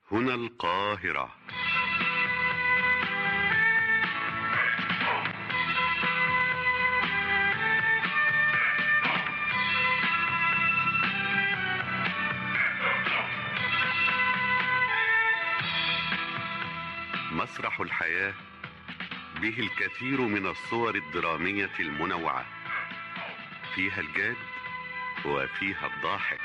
هنا القاهرة مسرح الحياة به الكثير من الصور الدرامية المنوعة فيها الجاد وفيها الضاحك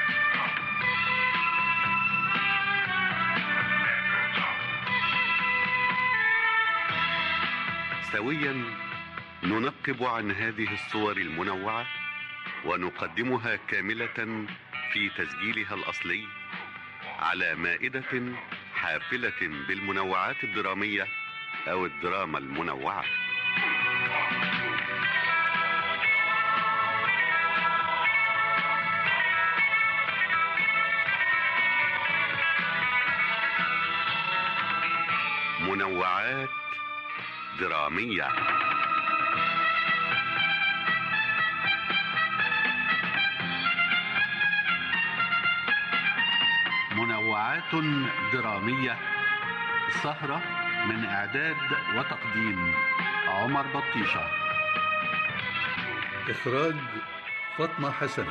سويا ننقب عن هذه الصور المنوعة ونقدمها كاملة في تسجيلها الأصلي على مائدة حافلة بالمنوعات الدرامية أو الدراما المنوعة منوعات درامية منوعات درامية سهرة من إعداد وتقديم عمر بطيشة إخراج فاطمة حسن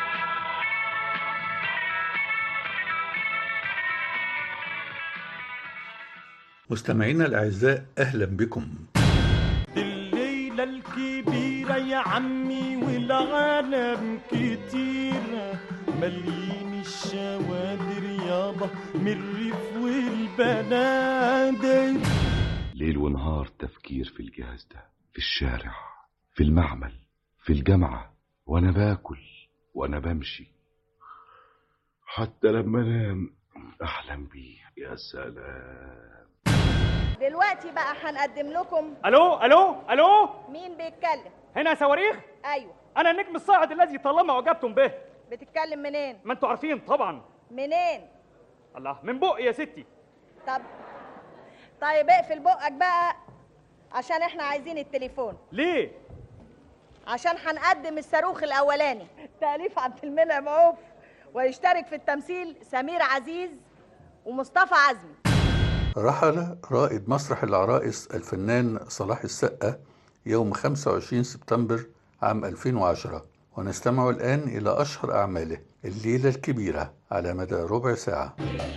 مستمعينا الأعزاء أهلا بكم الليلة الكبيرة يا عمي والعالم كتير مليين الشوادر يابا من الريف والبنادر ليل ونهار تفكير في الجهاز ده في الشارع في المعمل في الجامعة وأنا باكل وأنا بمشي حتى لما أنام أحلم بيه يا سلام دلوقتي بقى هنقدم لكم الو الو الو مين بيتكلم هنا صواريخ ايوه انا النجم الصاعد الذي طالما اعجبتم به بتتكلم منين ما انتوا عارفين طبعا منين الله من بقي يا ستي طب طيب اقفل بقك بقى عشان احنا عايزين التليفون ليه عشان هنقدم الصاروخ الاولاني تاليف عبد المنعم عوف ويشترك في التمثيل سمير عزيز ومصطفى عزمي رحل رائد مسرح العرائس الفنان صلاح السقا يوم 25 سبتمبر عام 2010 ونستمع الآن إلى أشهر أعماله الليلة الكبيرة على مدى ربع ساعة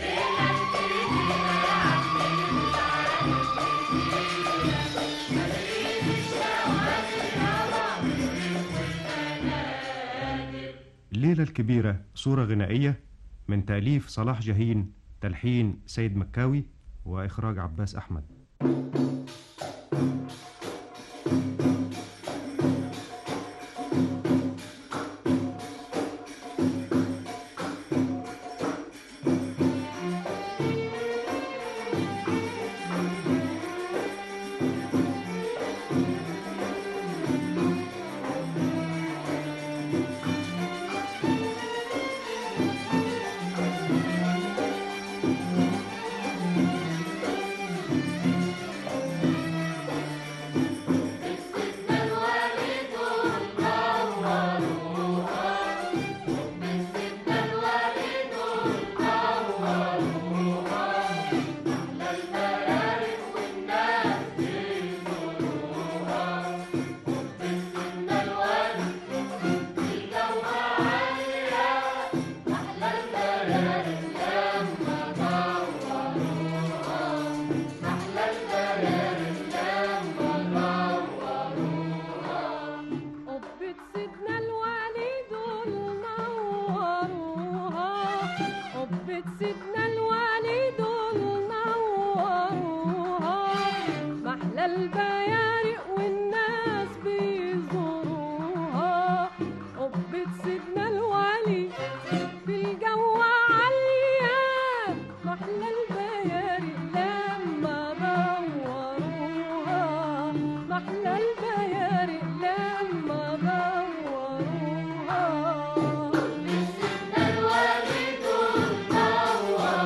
الليلة الكبيرة صورة غنائية من تأليف صلاح جاهين تلحين سيد مكاوي وإخراج عباس أحمد قبة سيدنا الوليد نوروها قبة سيدنا الوليد نوروها محلى البيارق والناس بيزوروها قبة سيدنا الوليد في الجو عالية محلى البيارق لما دوروها محلى البيارق لما دوروها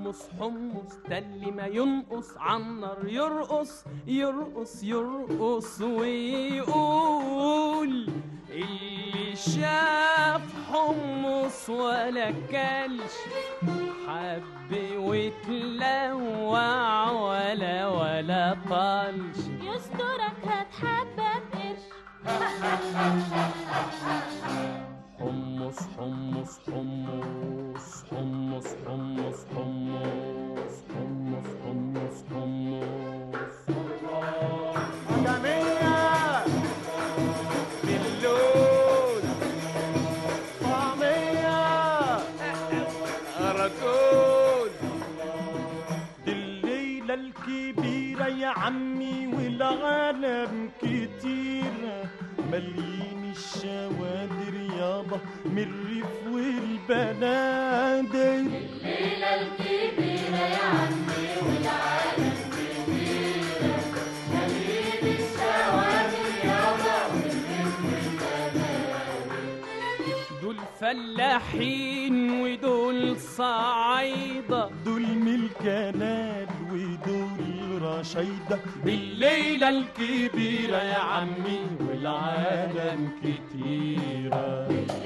حمص حمص ده اللي ما ينقص عالنار يرقص يرقص يرقص ويقول اللي شاف حمص ولا كلش حب وتلوع ولا ولا طلش يسترك هتحبب قرش حمص حمص حمص حمص حمص حمص حمص حمص حمص جميع باللون طعمية أراكون دي الليلة الكبيرة يا عمي والعالم كتيرة مليين الشوادر يابا من الريف والبنادر دول فلاحين ودول صعايدة دول ملكنال ودول رشايدة بالليلة الكبيرة يا عمي والعالم كتيرة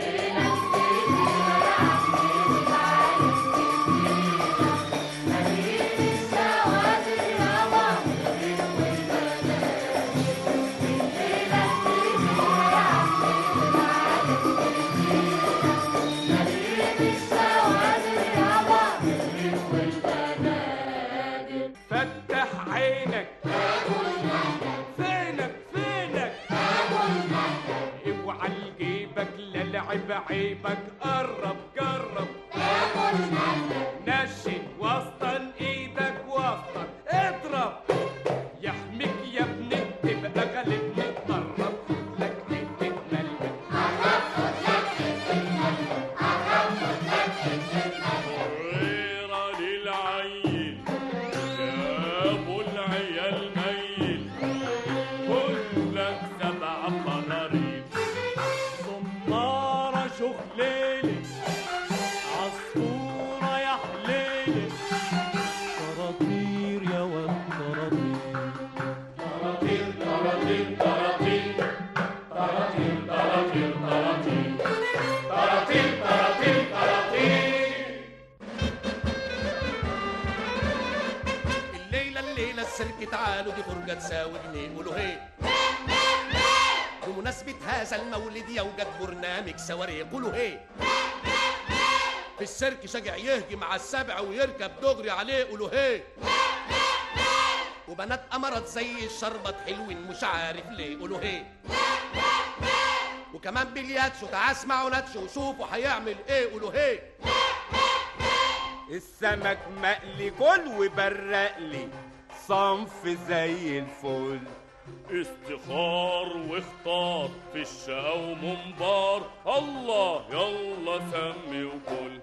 فتح عينك فينك فينك اوعى لجيبك لا لعب عيبك قرب قرب نشن وسطن ايدك وسطن اضرب يحميك يا ابني تبقى غالبني قرب لك حته ملبن صغيرة للعيل جابوا العيال ميل كلك سبع قنارير صنارة شخليلة عصفورة يا حليلة طراطير يا واد طراطير طراطير طراطير طراطير طراطير طراطير طراطير طراطير طراطير طراطير الليلة الليلة السيرك تعالوا دي فرجة تساوي جنيه قولوا هي بمناسبة هذا المولد يوجد برنامج صواريخ قولوا هي في السيرك شجع يهجم على السبع ويركب دغري عليه قولوا هي وبنات أمرت زي الشربط حلوين مش عارف ليه قولوا هي وكمان بلياتشو تعال اسمعوا ناتشو وشوفوا هيعمل ايه قولوا هي السمك مقلي كل وبرق لي صنف زي الفل استخار واختار في الشقا ومنبار الله يلا سمي وكل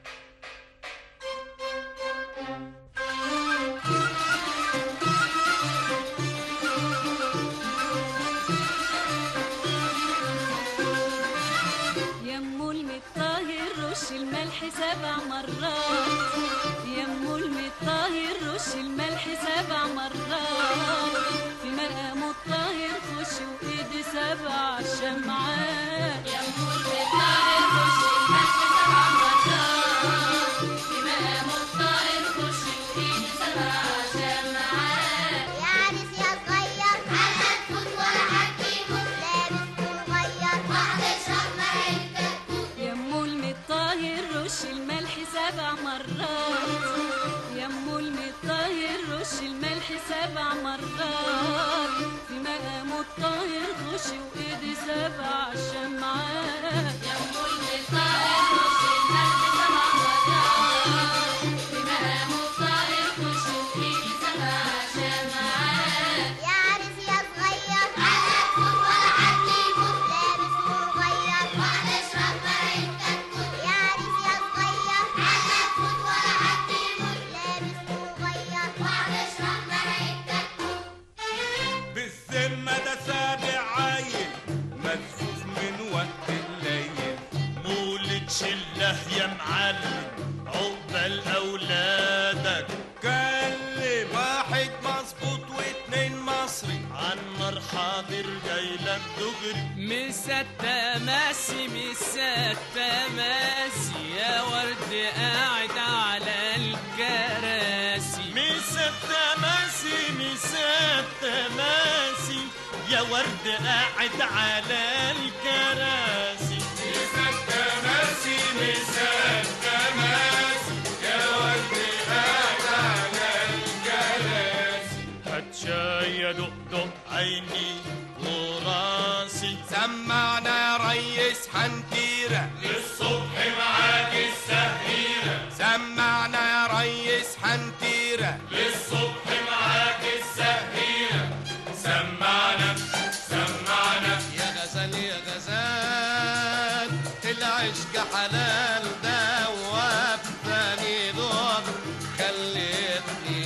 يمو المطاهر رش الملح سبع مرات يمو المطاهر رش الملح سبع مرات في مقام الطاهر خش وايدي سبع شمعات يمو المطاهر رش الملح سبع مرات في مقام الطاهر خش وايدي سبع شمعات يا عريس يا صغير هلا تفوت ولا حد يموت لابس مغير واحدة شمع الكتكوت يمو المطاهر رش الملح سبع مرات يمو المطاهر رش الملح سبع مرات في مقام الطاهر خش وايدي سبع شمعات يمو المطاهر رش الملح سبع مرات في مقام الطاهر خش وايدي سبع شمعات يا عريس يا صغير هلا تفوت ولا حد يموت لابس مغير واحدة شمع الكتكوت يا عريس يا صغير هلا تفوت ولا حد يموت لابس مغير واحدة شمع الكتكوت بالذمة ده سابع عايل مدفوف من وقت الليل حاضر جاي لك دغري مسات ماسي مسات ماسي يا ورد قاعد على الكراسي مسات ماسي مسات ماسي يا ورد قاعد على الكراسي مسات ماسي مسات ماسي يا ورد قاعد على الكراسي هات شاي يا دق دق عيني وراسي سمعنا يا ريس حنتيرة للصبح معاك السهيرة سمعنا يا ريس حنتيرة للصبح معاك السهيرة سمعنا سمعنا يا غزال يا غزال العشق حلال ده وابتني دور خلتني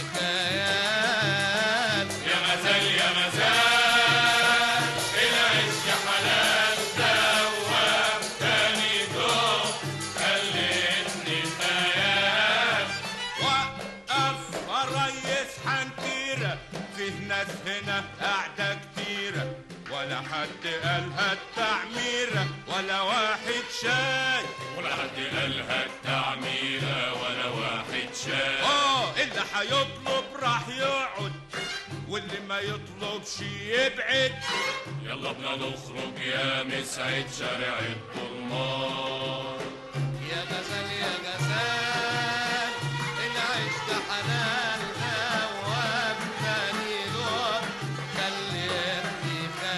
خيال يا غزال يا غزال العشق حلال دواب تاني دوب خلتني خيال وقف الريس حنكيرة فيه ناس هنا قاعدة كتيرة ولا حد قالها التعميرة ولا واحد شاي ولا حد قالها التعميرة ولا واحد شاي اه اللي هيطلب راح يقعد واللي ما يطلبش يبعد يلا بنا نخرج يا مسعد شارع الطرمان يا غزال يا غزال العشق حلال ده وابتني دور خلتني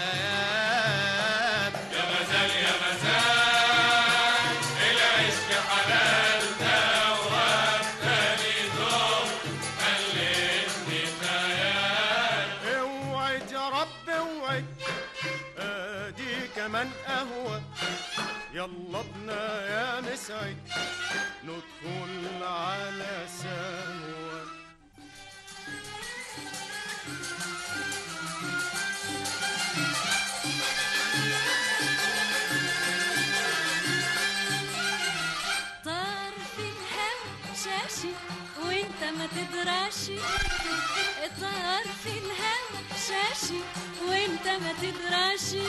خيال يا غزال يا غزال العشق حلال دواب تاني دوب خلتني خيال اوعد يا رب اوعد ادي كمان قهوة يلا بنا يا مسعد ندخل على سهوة طار في الهوا شاشي وانت ما تدراشي طار في الهوا شاشي وانت ما تدراشي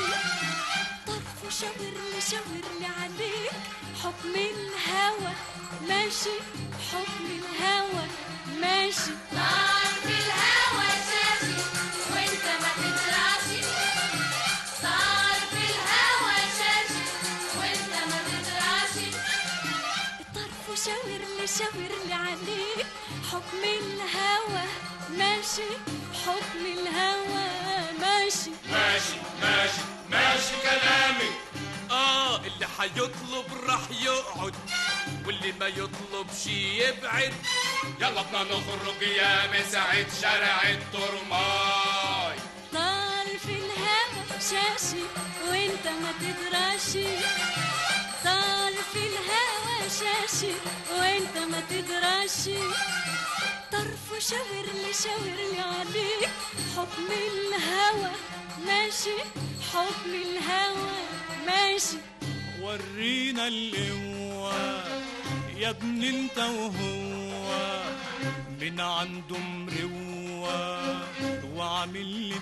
طرف شاورلي شاورلي عليك حكم الهوى ماشي حكم الهوى ماشي طار في الهوا شاشي وانت ما تدراشي طار في الهوا شاشي وانت ما تدراشي الطرف شاورلي شاورلي عليك حكم الهوى ماشي حكم الهوى ماشي ماشي ماشي ماشي كلامي اه اللي هيطلب راح يقعد واللي ما يطلبش يبعد يلا بنا نخرج يا مسعد شارع الطرماي طار في الهوا شاشي وانت ما تدراشي طار في الهوا شاشي وانت ما تدراشي طرف شاورلي شاورلي عليك حكم الهوى ماشي حكم الهوى ماشي ورينا القوة يا ابن انت وهو من عنده مروة وعامل لي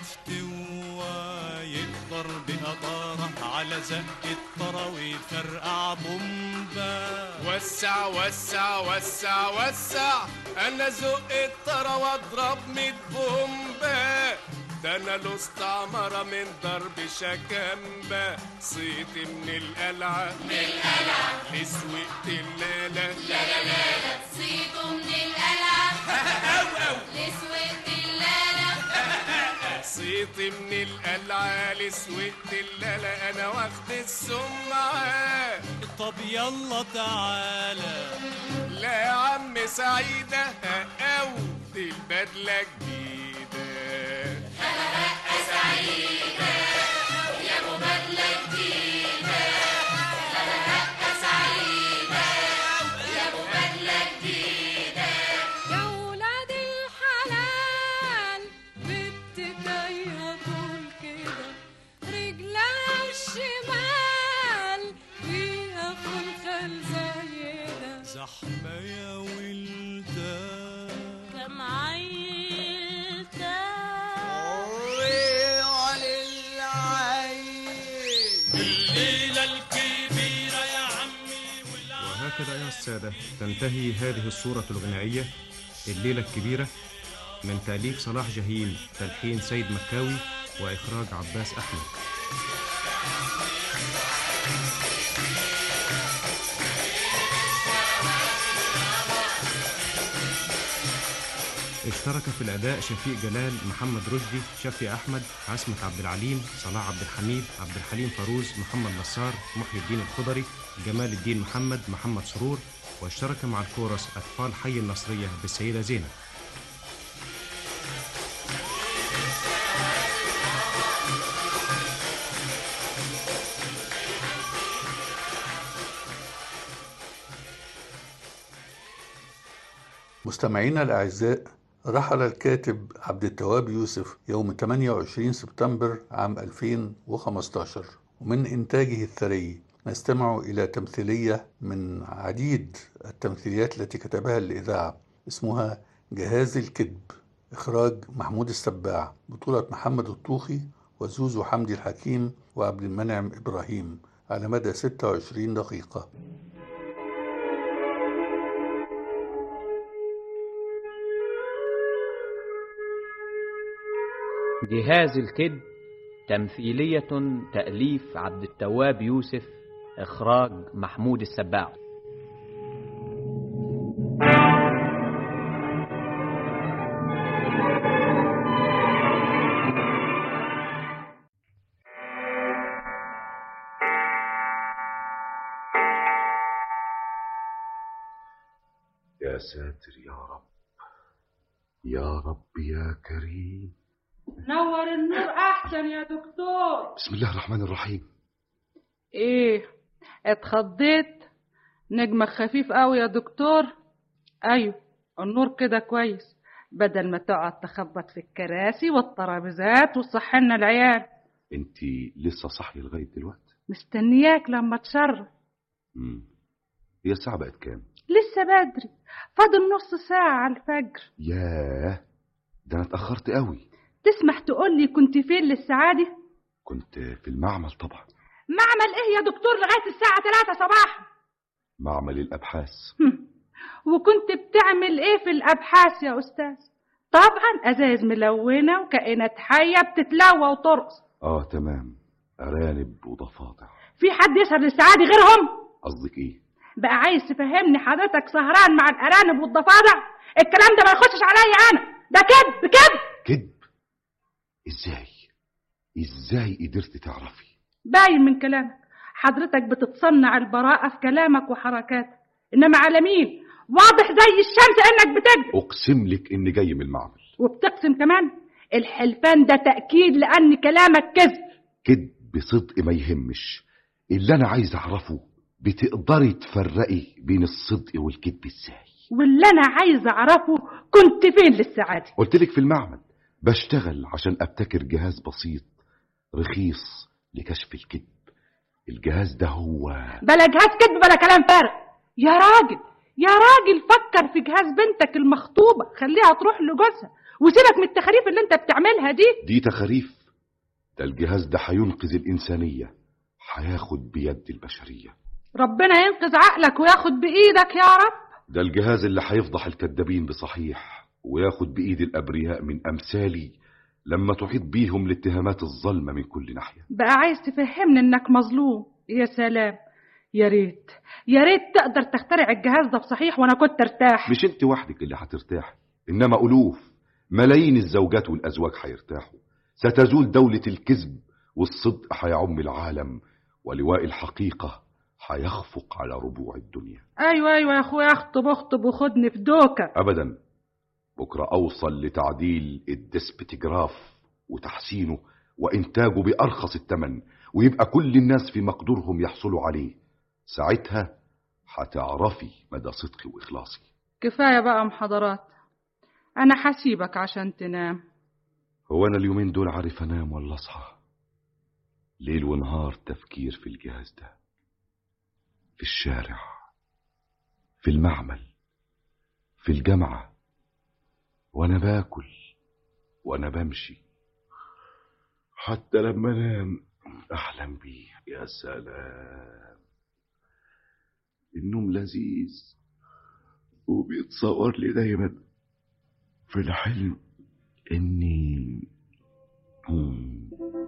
فتوة يقدر بقطارة على زق الطرا ويفرقع بومبا وسع وسع وسع وسع انا زق الطرا واضرب ميت بومبا ده انا له استعمرة من ضرب شكامبا صيت من القلعة من القلعة لسوقت اللالا لا لا لا صيته من القلعة أو أو لسوة اللالة صيت من القلعة لسوقت اللالا انا واخد السمعة طب يلا تعالى لا يا عم سعيدة أو دي البدلة جديدة سعيدة يا ابو بدلة جديدة سعيدة يا ابو بدلة جديدة يا ولاد الحلال بنت تايهة طول كده رجلها الشمال فيها خلخال زايدة زحمة يا ولدان كم عيلتها على السادة تنتهي هذه الصورة الغنائية الليلة الكبيرة من تأليف صلاح جهين تلحين سيد مكاوي وإخراج عباس أحمد اشترك في الأداء شفيق جلال محمد رشدي شفي أحمد عصمت عبد العليم صلاح عبد الحميد عبد الحليم فاروز محمد نصار محي الدين الخضري جمال الدين محمد محمد سرور واشترك مع الكورس أطفال حي النصرية بالسيدة زينب مستمعينا الأعزاء رحل الكاتب عبد التواب يوسف يوم 28 سبتمبر عام 2015 ومن إنتاجه الثري نستمع إلى تمثيلية من عديد التمثيليات التي كتبها للإذاعة اسمها جهاز الكذب إخراج محمود السباع بطولة محمد الطوخي وزوزو حمدي الحكيم وعبد المنعم إبراهيم على مدى 26 دقيقة جهاز الكذب تمثيلية تأليف عبد التواب يوسف إخراج محمود السباع يا ساتر يا رب يا رب يا كريم نور النور احسن يا دكتور بسم الله الرحمن الرحيم ايه اتخضيت نجمك خفيف قوي يا دكتور ايوه النور كده كويس بدل ما تقعد تخبط في الكراسي والترابيزات وتصحنا العيال انت لسه صاحيه لغايه دلوقتي مستنياك لما تشرب امم هي الساعه بقت كام لسه بدري فاضل نص ساعة على الفجر ياه ده انا اتاخرت قوي تسمح تقول لي كنت فين للساعة دي كنت في المعمل طبعا معمل ايه يا دكتور لغاية الساعة 3 صباحا معمل الابحاث وكنت بتعمل ايه في الابحاث يا استاذ طبعا ازايز ملونة وكائنات حية بتتلوى وترقص اه تمام ارانب وضفادع في حد يسهر للساعة دي غيرهم قصدك ايه بقى عايز تفهمني حضرتك سهران مع الارانب والضفادع الكلام ده ما يخشش عليا انا ده كذب كذب كذب ازاي ازاي قدرت تعرفي باين من كلامك حضرتك بتتصنع البراءة في كلامك وحركاتك إنما على مين واضح زي الشمس إنك بتكذب اقسم لك اني جاي من المعمل وبتقسم كمان الحلفان ده تأكيد لأن كلامك كذب كذب بصدق ما يهمش اللي انا عايز اعرفه بتقدري تفرقي بين الصدق والكذب ازاي واللي أنا عايز أعرفه كنت فين للسعادة قلت لك في المعمل بشتغل عشان ابتكر جهاز بسيط رخيص لكشف الكذب الجهاز ده هو بلا جهاز كذب بلا كلام فارغ يا راجل يا راجل فكر في جهاز بنتك المخطوبة خليها تروح لجوزها وسيبك من التخاريف اللي انت بتعملها دي دي تخاريف ده الجهاز ده هينقذ الإنسانية هياخد بيد البشرية ربنا ينقذ عقلك وياخد بإيدك يا رب ده الجهاز اللي هيفضح الكذابين بصحيح وياخد بإيد الأبرياء من أمثالي لما تحيط بيهم الاتهامات الظلمة من كل ناحية بقى عايز تفهمني انك مظلوم يا سلام يا ريت يا ريت تقدر تخترع الجهاز ده بصحيح وانا كنت ارتاح مش انت وحدك اللي هترتاح إنما ألوف ملايين الزوجات والأزواج هيرتاحوا ستزول دولة الكذب والصدق هيعم العالم ولواء الحقيقة هيخفق على ربوع الدنيا ايوه ايوه يا اخويا اخطب اخطب وخدني في دوكة أبدا بكرة أوصل لتعديل الدسبتجراف وتحسينه وإنتاجه بأرخص الثمن ويبقى كل الناس في مقدورهم يحصلوا عليه ساعتها هتعرفي مدى صدقي وإخلاصي كفاية بقى محاضرات انا حسيبك عشان تنام هو أنا اليومين دول عارف أنام ولا أصحى ليل ونهار تفكير في الجهاز ده في الشارع في المعمل في الجامعة وأنا باكل وأنا بمشي حتى لما أنام أحلم بيه يا سلام النوم لذيذ وبيتصور لي دايما في الحلم إني مم.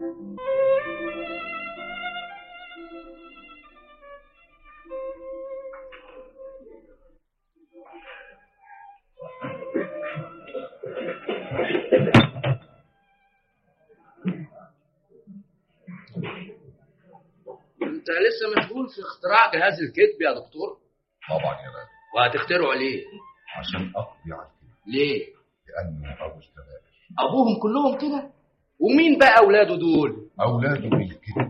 انت لسه مشغول في اختراع جهاز الكذب يا دكتور طبعا يا غالي وهتخترعه ليه عشان اقضي على الكذب ليه لانه ابو الكبائر ابوهم كلهم كده ومين بقى اولاده دول اولاده بالكذب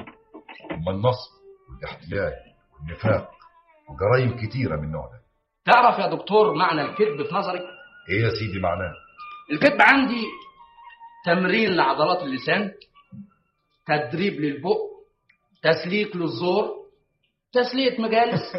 هم النصب والاحتيال والنفاق وجرائم كتيره من النوع ده تعرف يا دكتور معنى الكذب في نظرك ايه يا سيدي معناه الكذب عندي تمرين لعضلات اللسان تدريب للبق تسليك للزور تسلية مجالس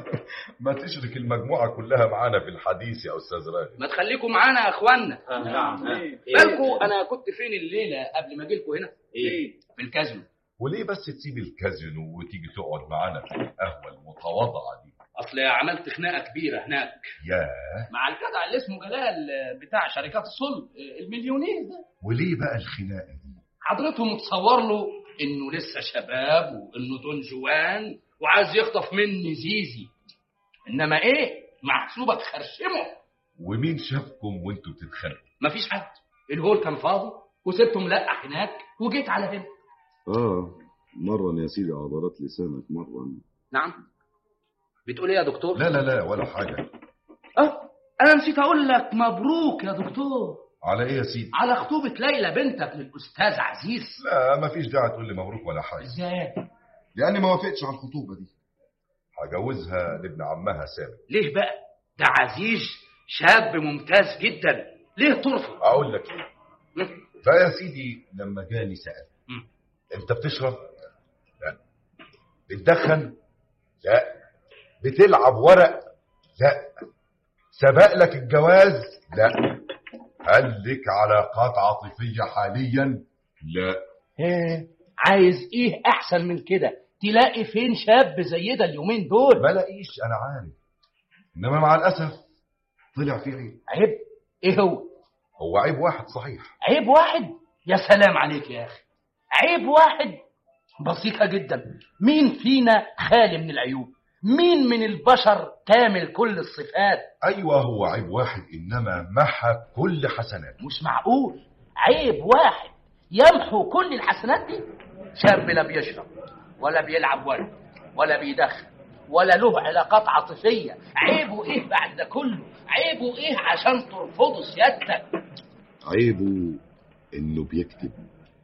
ما تشرك المجموعه كلها معانا في الحديث يا استاذ راغب ما تخليكم معانا يا اخوانا نعم. بالكم انا كنت فين الليله قبل ما اجيلكم هنا ايه في الكازينو وليه بس تسيب الكازينو وتيجي تقعد معانا في القهوه المتواضعه دي اصل عملت خناقه كبيره هناك ياه مع الجدع اللي اسمه جلال بتاع شركات الصلب المليونير ده وليه بقى الخناقه دي حضرته متصور له انه لسه شباب وانه دون جوان وعايز يخطف مني زيزي انما ايه محسوبك خرشمه ومين شافكم وانتوا بتتخانقوا مفيش حد الهول كان فاضي وسبته ملقح هناك وجيت على هنا آه مرن يا سيدي عضلات لسانك مرن نعم بتقول ايه يا دكتور لا لا لا ولا حاجه اه انا نسيت اقول لك مبروك يا دكتور على ايه يا سيدي على خطوبه ليلى بنتك للاستاذ عزيز لا ما فيش داعي تقول لي مبروك ولا حاجه ازاي لاني ما وافقتش على الخطوبه دي هجوزها لابن عمها سامي ليه بقى ده عزيز شاب ممتاز جدا ليه ترفض اقول لك ايه فيا سيدي لما جاني سأل انت بتشرب لا بتدخن لا بتلعب ورق لا سبق لك الجواز لا هل لك علاقات عاطفية حاليا لا ايه عايز ايه احسن من كده تلاقي فين شاب زي ده اليومين دول ما لاقيش انا عارف انما مع الاسف طلع في عيب عيب ايه هو هو عيب واحد صحيح عيب واحد يا سلام عليك يا اخي عيب واحد بسيطة جدا مين فينا خالي من العيوب مين من البشر كامل كل الصفات ايوه هو عيب واحد انما محى كل حسناته مش معقول عيب واحد يمحو كل الحسنات دي شاب لا بيشرب ولا بيلعب ورد ولا بيدخن ولا له علاقات عاطفية عيبه ايه بعد ده كله عيبه ايه عشان ترفضه سيادتك عيبه انه بيكتب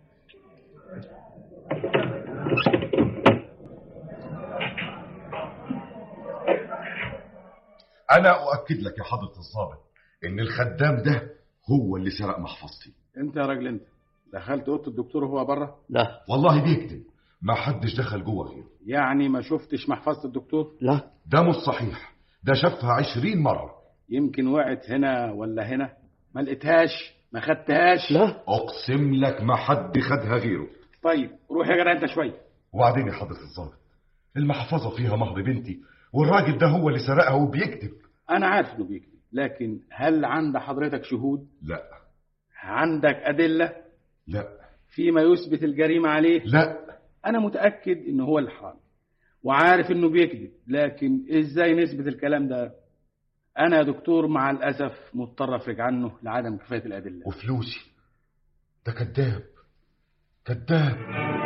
انا اؤكد لك يا حضرة الضابط ان الخدام ده هو اللي سرق محفظتي انت يا راجل انت دخلت اوضه الدكتور وهو بره لا والله بيكذب ما حدش دخل جوه غيره يعني ما شفتش محفظه الدكتور لا ده مش صحيح ده شافها عشرين مرة يمكن وقعت هنا ولا هنا ما لقيتهاش ما خدتهاش لا اقسم لك ما حد خدها غيره طيب روح يا جدع انت شويه وبعدين يا حضرة الضابط المحفظة فيها مهر بنتي والراجل ده هو اللي سرقها وبيكذب انا عارف انه بيكذب لكن هل عند حضرتك شهود لا عندك ادله لا فيما يثبت الجريمه عليه لا انا متاكد ان هو الحرامي وعارف انه بيكذب لكن ازاي نثبت الكلام ده انا يا دكتور مع الاسف مضطر افرج عنه لعدم كفايه الادله وفلوسي ده كذاب كذاب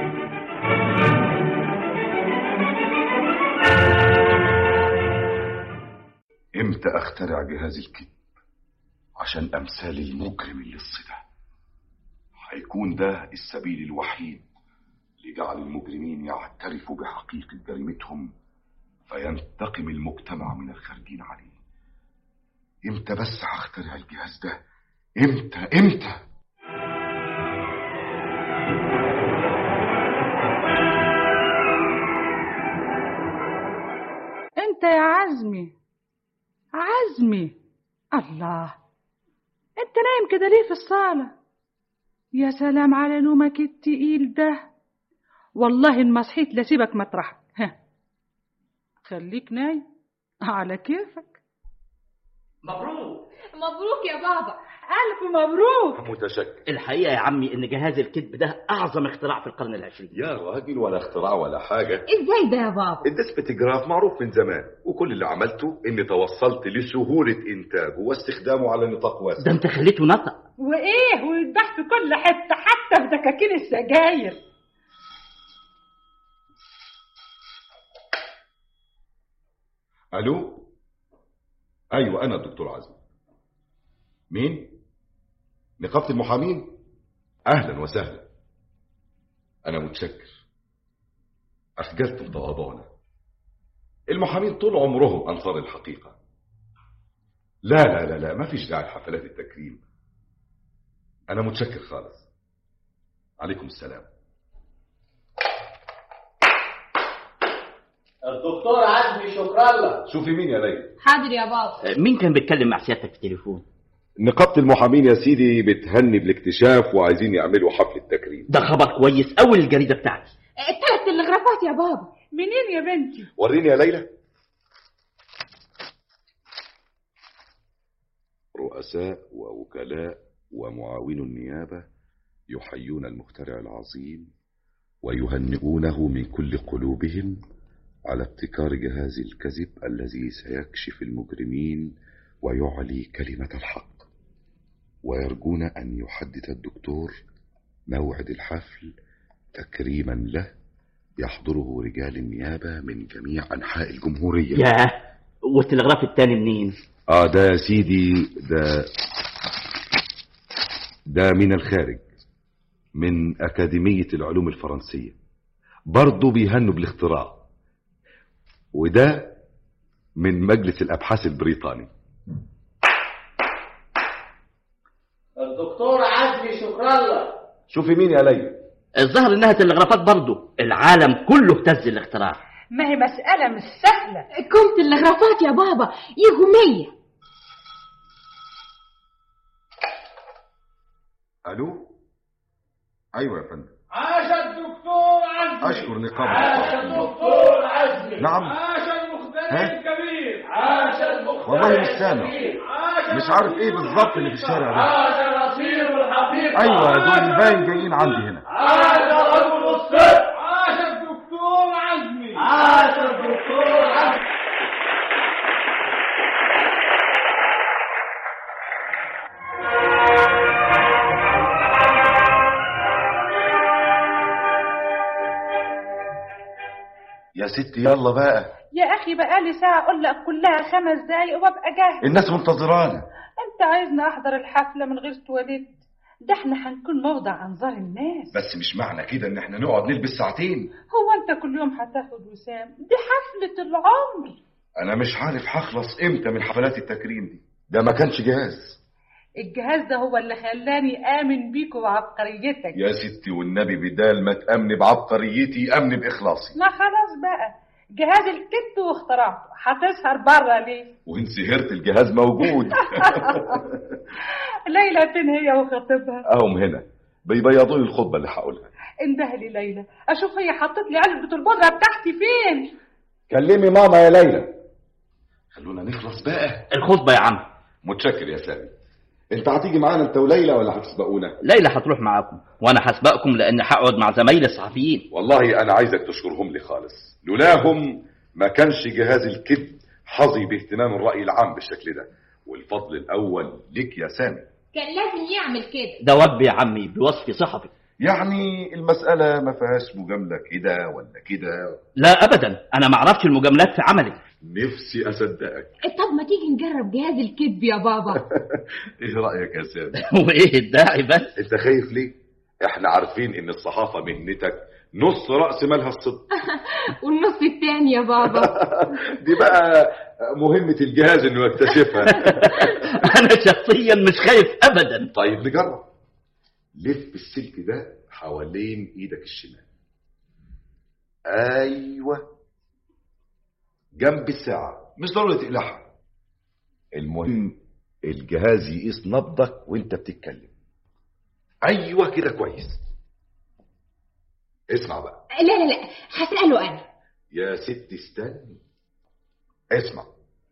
امتى اخترع جهاز الكذب عشان امثال المجرم اللي الصدى هيكون ده السبيل الوحيد لجعل المجرمين يعترفوا بحقيقة جريمتهم فينتقم المجتمع من الخارجين عليه امتى بس هخترع الجهاز ده امتى امتى انت يا عزمي عزمي الله انت نايم كده ليه في الصالة يا سلام على نومك التقيل ده والله ان ما صحيت لسيبك مطرحك ها. خليك نايم على كيفك مبروك مبروك يا بابا ألف مبروك متشكر الحقيقة يا عمي إن جهاز الكذب ده أعظم اختراع في القرن العشرين يا راجل ولا اختراع ولا حاجة ازاي ده يا بابا الديسبتجراف معروف من زمان وكل اللي عملته اني توصلت لسهولة انتاجه واستخدامه على نطاق واسع ده أنت خليته نطق وإيه ويتباع في كل حتة حتى في دكاكين السجاير الو ايوه انا الدكتور عزمي مين نقابة المحامين اهلا وسهلا انا متشكر اخجلتم تواضعنا المحامين طول عمرهم انصار الحقيقة لا لا لا لا ما فيش داعي لحفلات التكريم انا متشكر خالص عليكم السلام الدكتور عزمي شكرا لك شوفي مين يا ليلى حاضر يا بابا مين كان بيتكلم مع سيادتك في التليفون نقابة المحامين يا سيدي بتهني بالاكتشاف وعايزين يعملوا حفلة تكريم ده خبر كويس أوي الجريدة بتاعتي ثلاث تلغرافات يا بابا منين يا بنتي وريني يا ليلى رؤساء ووكلاء ومعاون النيابة يحيون المخترع العظيم ويهنئونه من كل قلوبهم على ابتكار جهاز الكذب الذي سيكشف المجرمين ويعلي كلمة الحق ويرجون أن يحدد الدكتور موعد الحفل تكريما له يحضره رجال النيابة من جميع أنحاء الجمهورية ياه والتلغراف التاني منين اه ده يا سيدي ده ده من الخارج من أكاديمية العلوم الفرنسية برضه بيهنوا بالاختراع وده من مجلس الأبحاث البريطاني الدكتور عزمي شكرا لك شوفي مين يا ليلى الظاهر إنها تلغرافات برضه العالم كله اهتز الاختراع ما هي مسألة مش سهلة كم تلغرافات يا بابا يجوا مية ألو أيوة يا فندم عاش الدكتور عزمي أشكر نقابة عاش الصحفيين. الدكتور عزمي نعم. عاش المخترع ها؟ الكبير عاش المخترع والله مش سامع الكبير. عاش مش عارف إيه بالظبط اللي في الشارع ده عاش الأصيل الحقيقة أيوة دول باين جايين عندي هنا عاش رجل الصدق عاش الدكتور عزمي عاش الدكتور عزمي يا ستي يلا بقى يا أخي بقالي ساعة أقول لك كلها خمس دقايق وببقى جاهز الناس منتظرانا أنت عايزني أحضر الحفلة من غير تواليت ده احنا هنكون موضع أنظار الناس بس مش معنى كده ان احنا نقعد نلبس ساعتين هو أنت كل يوم هتاخد وسام دي حفلة العمر انا مش عارف هخلص امتى من حفلات التكريم دي ده ما كانش جهاز الجهاز ده هو اللي خلاني آمن بيك وبعبقريتك يا ستي والنبي بدال ما تأمني بعبقريتي أمني بإخلاصي ما خلاص بقى جهاز الكت واخترعته هتسهر بره ليه وإن سهرت الجهاز موجود ليلى فين هي وخطيبها أهم هنا بيبيضوا لي الخطبة اللي هقولها انده لي ليلى اشوف هي حطت لي علبة البودرة بتاعتي فين كلمي ماما يا ليلى خلونا نخلص بقى الخطبة يا عم متشكر يا سامي انت هتيجي معانا انت وليلى ولا هتسبقونا ليلى هتروح معاكم وانا هسبقكم لان هقعد مع زمايلي الصحفيين والله انا عايزك تشكرهم لي خالص لولاهم ما كانش جهاز الكذب حظي باهتمام الرأي العام بالشكل ده والفضل الأول ليك يا سامي كان لازم يعمل كده ده وب يا عمي بوصف صحفي يعني المسألة ما فيهاش مجاملة كده ولا كده لا ابدا انا ما اعرفش المجاملات في عملي نفسي أصدقك طب ما تيجي نجرب جهاز الكذب يا بابا إيه رأيك يا سامي وايه الداعي بس أنت خايف ليه؟ إحنا عارفين إن الصحافة مهنتك نص رأس مالها الصدق والنص التاني يا بابا دي بقى مهمة الجهاز إنه يكتشفها انا شخصيا مش خايف ابدا طيب نجرب لف السلك ده حوالين ايدك الشمال ايوه جنب الساعة مش ضروري تقلعها المهم الجهاز يقيس نبضك وانت بتتكلم ايوه كده كويس اسمع بقى لا لا لا هسأله أنا يا ست استني اسمع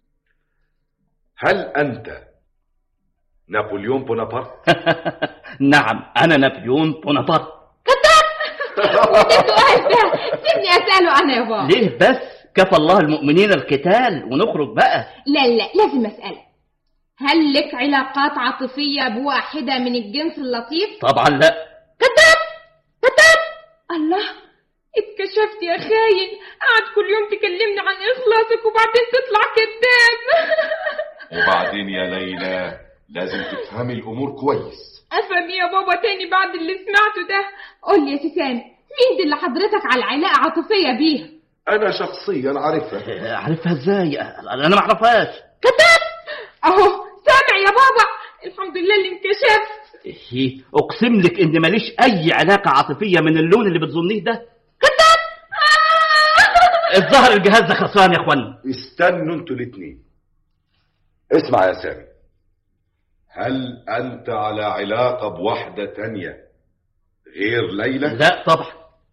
هل أنت نابليون بونابرت؟ نعم أنا نابليون بونابرت وده سؤال ده سيبني اساله انا يا بابا ليه بس كفى الله المؤمنين القتال ونخرج بقى لا لا لازم اسالك هل لك علاقات عاطفيه بواحده من الجنس اللطيف طبعا لا كذاب كذاب الله اتكشفت يا خاين قعد كل يوم تكلمني عن اخلاصك وبعدين تطلع كذاب وبعدين يا ليلى لازم تفهمي الأمور كويس افهم يا بابا تاني بعد اللي سمعته ده قول لي يا سيسان مين دي اللي حضرتك على علاقه عاطفيه بيها أنا شخصيا عارفها عارفها ازاي انا ما اعرفهاش كذاب اهو سامع يا بابا الحمد لله اللي انكشفت إيه، اقسم لك ان ماليش اي علاقه عاطفيه من اللون اللي بتظنيه ده كذاب الظهر الجهاز ده خسران يا اخوانا استنوا انتوا الاتنين اسمع يا سامي هل أنت على علاقة بواحدة تانية غير ليلى؟ لا طبعا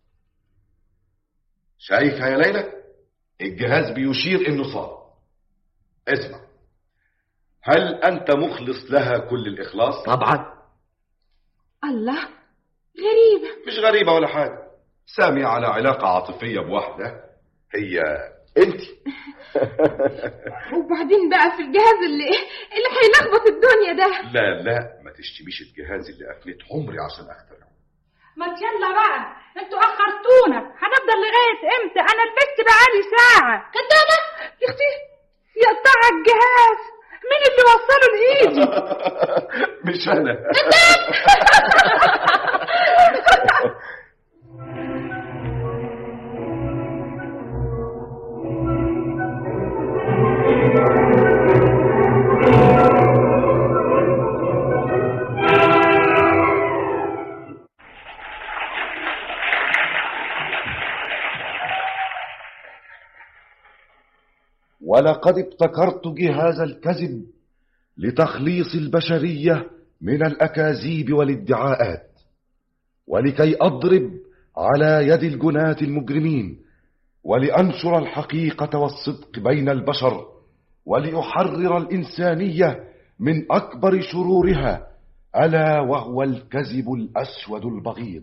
شايفها يا ليلى؟ الجهاز بيشير إنه صار اسمع هل أنت مخلص لها كل الإخلاص؟ طبعا الله غريبه مش غريبة ولا حاجة سامي على علاقة عاطفية بواحدة هي أنت وبعدين بقى في الجهاز اللي اللي هيلخبط الدنيا ده لا لا ما تشتميش الجهاز اللي أفنيت عمري عشان أخترعه ما يلا بقى انتوا اخرتونا هنفضل لغايه امتى انا لبست بقالي ساعه كدابه يا اختي يقطع الجهاز مين اللي وصله لايدي مش أنا ولقد ابتكرت جهاز الكذب لتخليص البشرية من الأكاذيب والادعاءات ولكي أضرب على يد الجناة المجرمين ولأنشر الحقيقة والصدق بين البشر ولأحرر الإنسانية من أكبر شرورها ألا وهو الكذب الأسود البغيض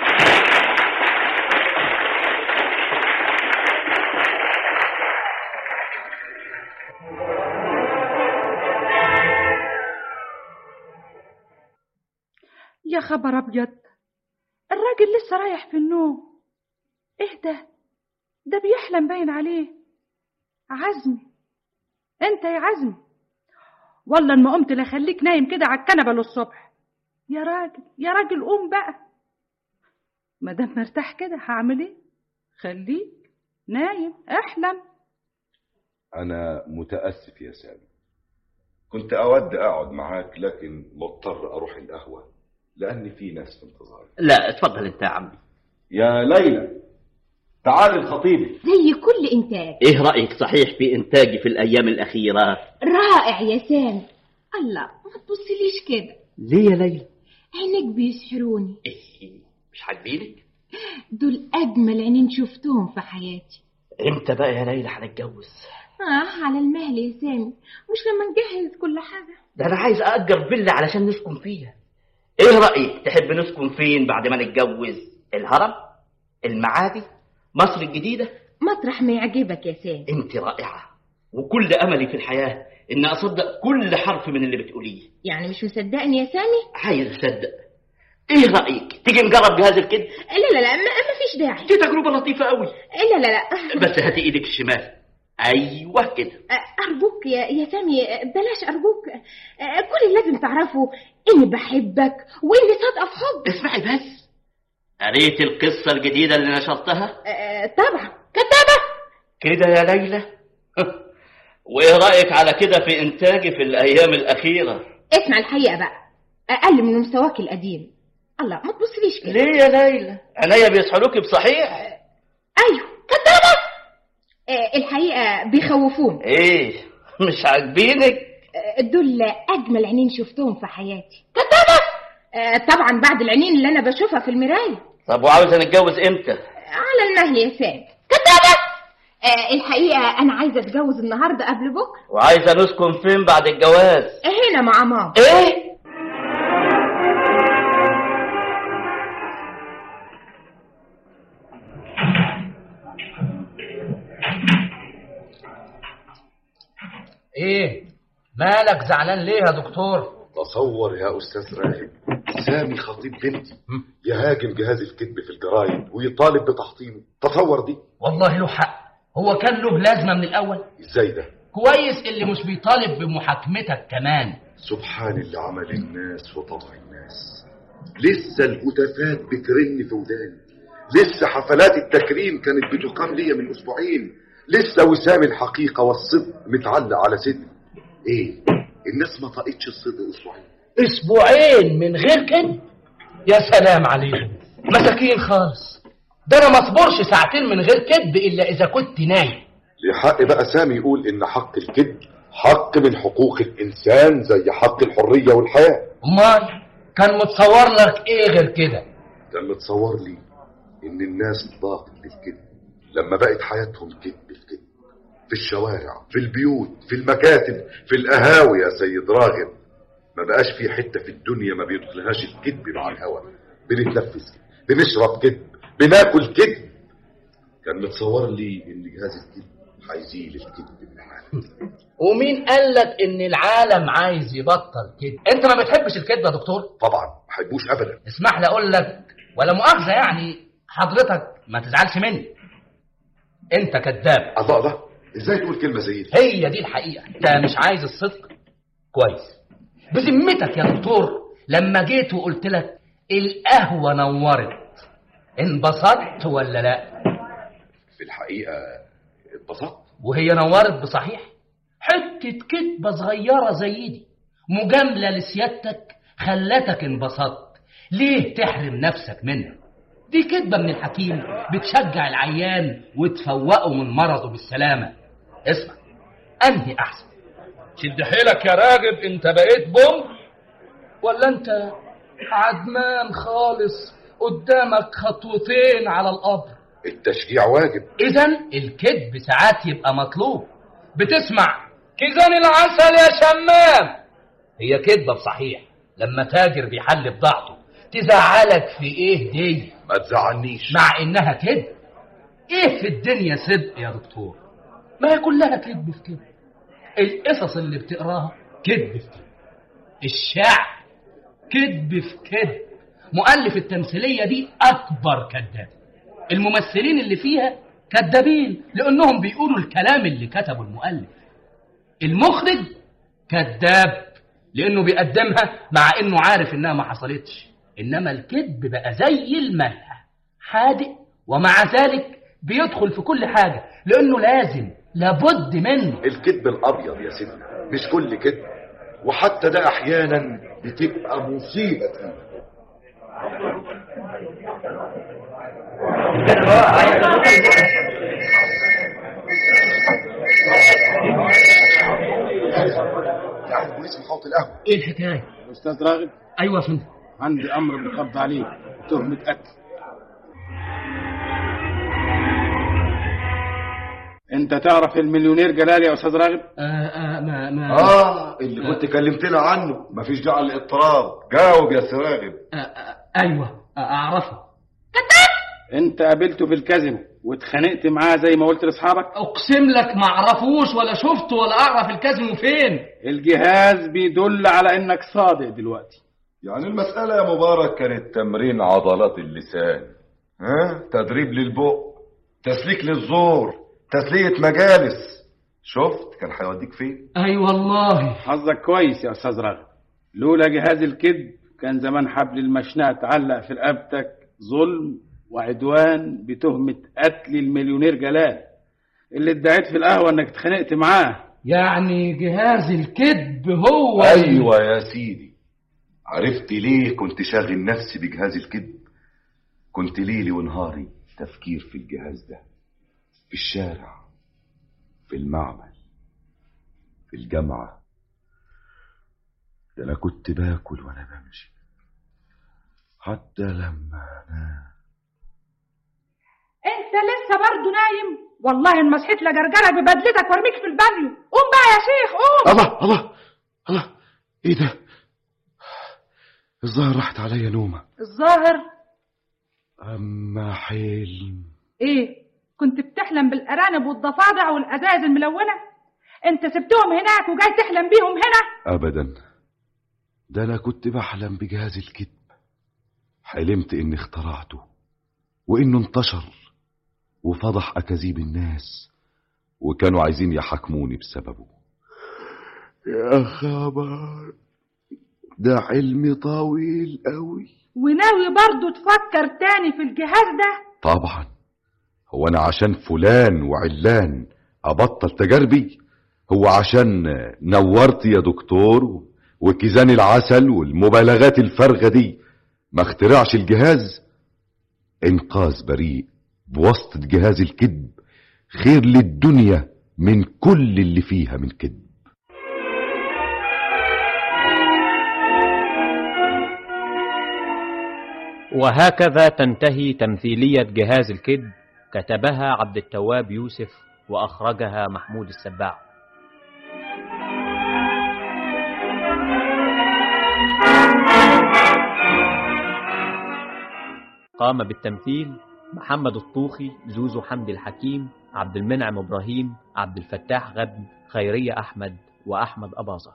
يا خبر ابيض الراجل لسه رايح في النوم ايه ده ده بيحلم باين عليه عزمي انت يا عزمي والله ان ما قمت لاخليك نايم كده على الكنبه للصبح يا راجل يا راجل قوم بقى ما دام مرتاح كده هعمل ايه خليك نايم احلم أنا متأسف يا سامي كنت أود أقعد معاك لكن مضطر أروح القهوة لأن في ناس في انتظاري لا اتفضل انت يا عمي يا ليلى تعالي الخطيبي زي كل انتاج ايه رايك صحيح في انتاجي في الايام الاخيره رائع يا سامي الله ما تبصليش كده ليه يا ليلى عينيك بيسحروني مش عاجبينك دول اجمل عينين شفتهم في حياتي امتى بقى يا ليلى هنتجوز اه على المهل يا سامي مش لما نجهز كل حاجه ده انا عايز اجر فيلا علشان نسكن فيها ايه رايك تحب نسكن فين بعد ما نتجوز الهرم المعادي مصر الجديده مطرح ما يعجبك يا سامي انت رائعه وكل املي في الحياه ان اصدق كل حرف من اللي بتقوليه يعني مش مصدقني يا سامي عايز اصدق ايه رايك تيجي نجرب جهاز الكذب لا لا لا ما ما فيش داعي دي تجربه لطيفه قوي لا لا لا بس هاتي ايدك الشمال ايوه كده أرجوك يا, يا سامي بلاش أرجوك كل اللي لازم تعرفه إني بحبك وإني صادقة في حب اسمعي بس قريت القصة الجديدة اللي نشرتها آه، طبعا كتابة كده يا ليلى وايه رأيك على كده في انتاجي في الايام الاخيرة اسمع الحقيقة بقى أقل من مستواك القديم الله ما تبصليش كده ليه يا ليلى عينيا بيسحلوكي بصحيح أيوه كتابة آه، الحقيقة بيخوفوني ايه مش عاجبينك آه، دول أجمل عينين شفتهم في حياتي كتابة آه، طبعا بعد العينين اللي أنا بشوفها في المراية طب وعاوزة نتجوز امتى على المهل يا سامي كتابة آه الحقيقة أنا عايزة أتجوز النهاردة قبل بكرة وعايزة نسكن فين بعد الجواز هنا مع ماما ايه ايه مالك زعلان ليه يا دكتور تصور يا أستاذ راغب سامي خطيب بنتي يهاجم جهاز الكذب في الجرايد ويطالب بتحطيمه تصور دي والله له حق هو كان له لازمة من الأول ازاي ده كويس اللي مش بيطالب بمحاكمتك كمان سبحان اللي عمل الناس وطبع الناس لسه الهتافات بترن في وداني لسه حفلات التكريم كانت بتقام ليا من اسبوعين لسه وسام الحقيقة والصدق متعلق على صدري ايه الناس ما طقتش الصدق اسبوعين اسبوعين من غير كده يا سلام عليهم مساكين خالص ده انا ما اصبرش ساعتين من غير كذب الا اذا كنت نايم لحق بقى سامي يقول ان حق الكذب حق من حقوق الانسان زي حق الحرية والحياة امال كان متصور لك ايه غير كده كان متصور لي ان الناس ضاقت بالكذب لما بقت حياتهم كذب في كذب في الشوارع في البيوت في المكاتب في القهاوي يا سيد راغب ما بقاش في حتة في الدنيا ما بيدخلهاش الكذب مع الهوى بنتنفس كذب بنشرب كذب بناكل كذب كان متصور لي ان جهاز الكذب هيزيل الكذب من العالم ومين قال لك ان العالم عايز يبطل كده انت ما بتحبش الكذب يا دكتور طبعا ما بحبوش ابدا اسمح لي اقول لك ولا مؤاخذه يعني حضرتك ما تزعلش مني انت كذاب الله الله ازاي تقول كلمة زي دي هي دي الحقيقه انت مش عايز الصدق كويس بذمتك يا دكتور لما جيت وقلت لك القهوه نورت انبسطت ولا لا في الحقيقة اتبسطت وهي نورت بصحيح حتة كدبة صغيرة زي دي مجاملة لسيادتك خلتك انبسطت ليه تحرم نفسك منها دي كدبة من الحكيم بتشجع العيان وتفوقه من مرضه بالسلامة اسمع أنهي أحسن شد حيلك يا راجب انت بقيت بوم ولا انت عدمان خالص قدامك خطوتين على القبر التشجيع واجب اذا الكذب ساعات يبقى مطلوب بتسمع كيزان العسل يا شمام هي كذبة بصحيح لما تاجر بيحل بضاعته تزعلك في ايه دي ما تزعلنيش مع انها كذب ايه في الدنيا صدق يا دكتور ما هي كلها كذب في كذب القصص اللي بتقراها كذب في كذب الشعر كذب في كذب مؤلف التمثيلية دي أكبر كذاب الممثلين اللي فيها كذابين لأنهم بيقولوا الكلام اللي كتبه المؤلف المخرج كذاب لأنه بيقدمها مع إنه عارف إنها ما حصلتش إنما الكذب بقى زي الملح حادق ومع ذلك بيدخل في كل حاجة لأنه لازم لابد منه الكذب الابيض يا سيدنا مش كل كذب وحتى ده احيانا بتبقى مصيبه يعني البوليس محوط القهوه ايه الحكايه استاذ راغب ايوه يا فندم عندي امر بالقبض عليك تهمه قتل انت تعرف المليونير جلال يا استاذ راغب آه آه ما ما اه اللي كنت كلمتنا عنه مفيش داعي للاضطراب جاوب يا سراغب آه آه ايوه آه اعرفه انت قابلته في الكازينو واتخانقت معاه زي ما قلت لاصحابك اقسم لك ما اعرفوش ولا شفته ولا اعرف الكازينو فين الجهاز بيدل على انك صادق دلوقتي يعني المسألة يا مبارك كانت تمرين عضلات اللسان ها تدريب للبق تسليك للزور تسلية مجالس شفت كان هيوديك فين اي والله حظك كويس يا استاذ راغب لولا جهاز الكذب كان زمان حبل المشنقة اتعلق في رقبتك ظلم وعدوان بتهمة قتل المليونير جلال اللي ادعيت في القهوة انك اتخانقت معاه يعني جهاز الكذب هو ايوه يا سيدي عرفت ليه كنت شاغل نفسي بجهاز الكذب كنت ليلي ونهاري تفكير في الجهاز ده في الشارع في المعمل في الجامعة ده أنا كنت باكل وأنا بمشي حتى لما أنام انت لسه انت برضه نايم والله ان مسحت لجرجره ببدلتك وارميك في البانيو قوم بقى يا شيخ قوم الله الله الله ايه ده الظاهر راحت عليا نومة الظاهر اما حلم ايه كنت بتحلم بالارانب والضفادع والازاز الملونه انت سبتهم هناك وجاي تحلم بيهم هنا ابدا ده انا كنت بحلم بجهاز الكذب حلمت اني اخترعته وانه انتشر وفضح اكاذيب الناس وكانوا عايزين يحاكموني بسببه يا خبر ده حلم طويل قوي وناوي برضه تفكر تاني في الجهاز ده طبعا هو انا عشان فلان وعلان ابطل تجاربي هو عشان نورت يا دكتور وكيزان العسل والمبالغات الفارغه دي ما اخترعش الجهاز انقاذ بريء بواسطه جهاز الكذب خير للدنيا من كل اللي فيها من كذب وهكذا تنتهي تمثيلية جهاز الكذب كتبها عبد التواب يوسف وأخرجها محمود السباع قام بالتمثيل محمد الطوخي زوزو حمدي الحكيم عبد المنعم إبراهيم عبد الفتاح غبن خيرية أحمد وأحمد أباظة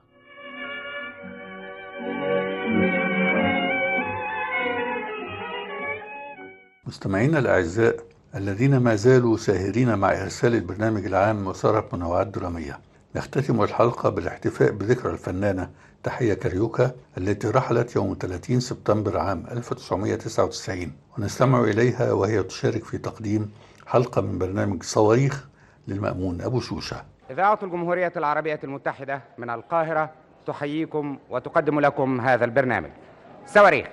مستمعينا الأعزاء الذين ما زالوا ساهرين مع إرسال البرنامج العام وسارة منوعات درامية نختتم الحلقة بالاحتفاء بذكرى الفنانة تحية كاريوكا التي رحلت يوم 30 سبتمبر عام 1999 ونستمع إليها وهي تشارك في تقديم حلقة من برنامج صواريخ للمأمون أبو شوشة إذاعة الجمهورية العربية المتحدة من القاهرة تحييكم وتقدم لكم هذا البرنامج صواريخ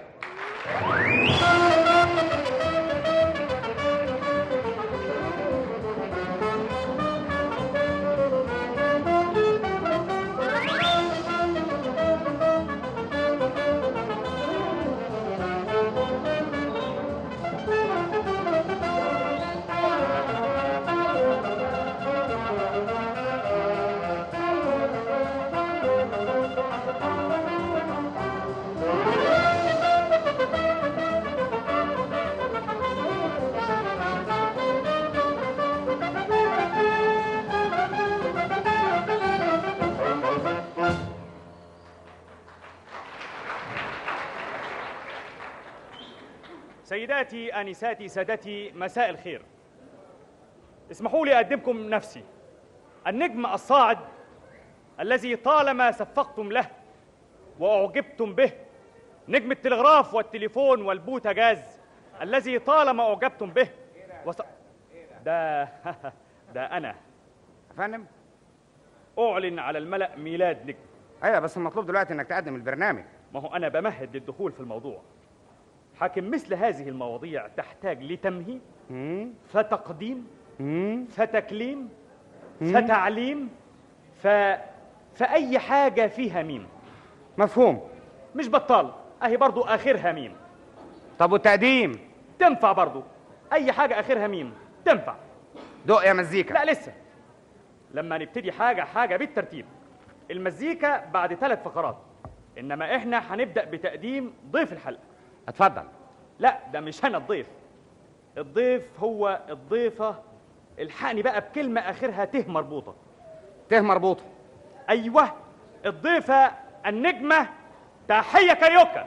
سيداتي انساتي سادتي مساء الخير اسمحوا لي اقدمكم نفسي النجم الصاعد الذي طالما صفقتم له واعجبتم به نجم التلغراف والتليفون والبوتاجاز الذي طالما اعجبتم به وص... ده ده انا فندم اعلن على الملا ميلاد نجم ايوه بس المطلوب دلوقتي انك تقدم البرنامج ما هو انا بمهد للدخول في الموضوع حاكم مثل هذه المواضيع تحتاج لتمهيد فتقديم فتكليم فتعليم ف... فأي حاجة فيها ميم مفهوم مش بطال أهي برضو آخرها ميم طب والتقديم تنفع برضو أي حاجة آخرها ميم تنفع دق يا مزيكا لا لسه لما نبتدي حاجة حاجة بالترتيب المزيكا بعد ثلاث فقرات إنما إحنا هنبدأ بتقديم ضيف الحلقة اتفضل لا ده مش انا الضيف الضيف هو الضيفة الحقني بقى بكلمة آخرها ته مربوطة ته مربوطة أيوه الضيفة النجمة تحية كاريوكا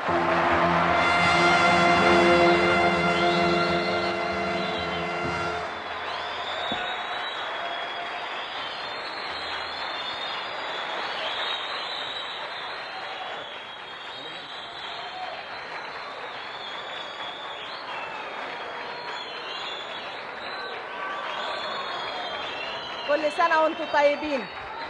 كل سنة وانتم طيبين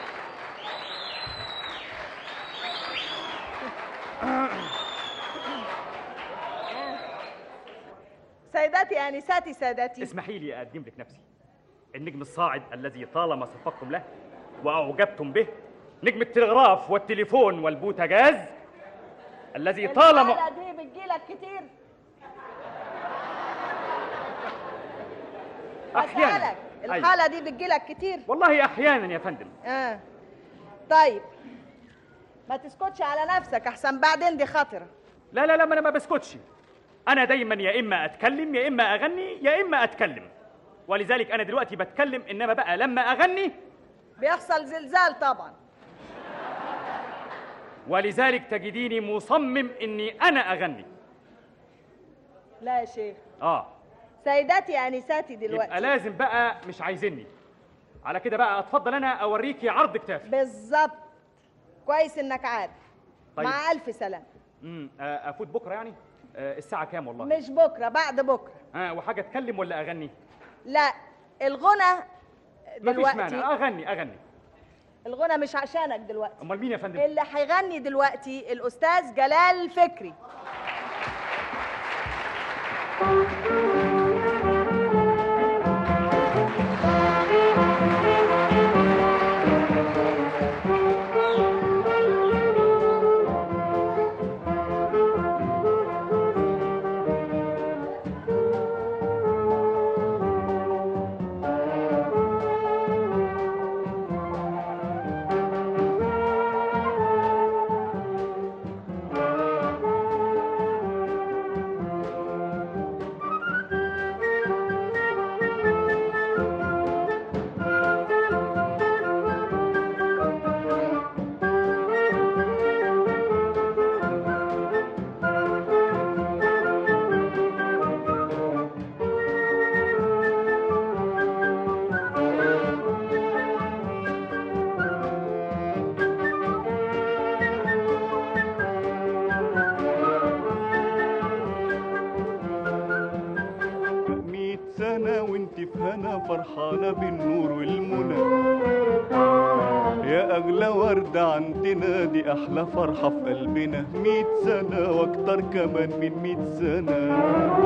سيداتي انساتي سادتي اسمحي لي أقدم لك نفسي النجم الصاعد الذي طالما صفقتم له وأعجبتم به نجم التلغراف والتليفون والبوتاجاز الذي طالما الحلقة دي بتجيلك كتير احيانا بسألك الحالة دي بتجيلك كتير والله احيانا يا فندم اه طيب ما تسكتش على نفسك احسن بعدين دي خطرة لا لا لا ما انا ما بسكتش انا دايما يا اما اتكلم يا اما اغني يا اما اتكلم ولذلك انا دلوقتي بتكلم انما بقى لما اغني بيحصل زلزال طبعا ولذلك تجديني مصمم اني انا اغني لا يا شيخ اه سيداتي انساتي دلوقتي يبقى لازم بقى مش عايزيني على كده بقى اتفضل انا اوريكي عرض كتافي بالظبط كويس انك عارف طيب. مع الف سلامة امم آه، افوت بكره يعني آه، الساعه كام والله مش بكرة بعد بكرة ها وحاجه اتكلم ولا اغني لا الغنى مفيش دلوقتي مانع اغني اغني الغنى مش عشانك دلوقتي امال مين يا فندم اللي هيغني دلوقتي الاستاذ جلال فكري مية سنة وانت في هنا فرحانة بالنور والمنى يا أغلى وردة عندنا دي أحلى فرحة في قلبنا مية سنة وأكتر كمان من مية سنة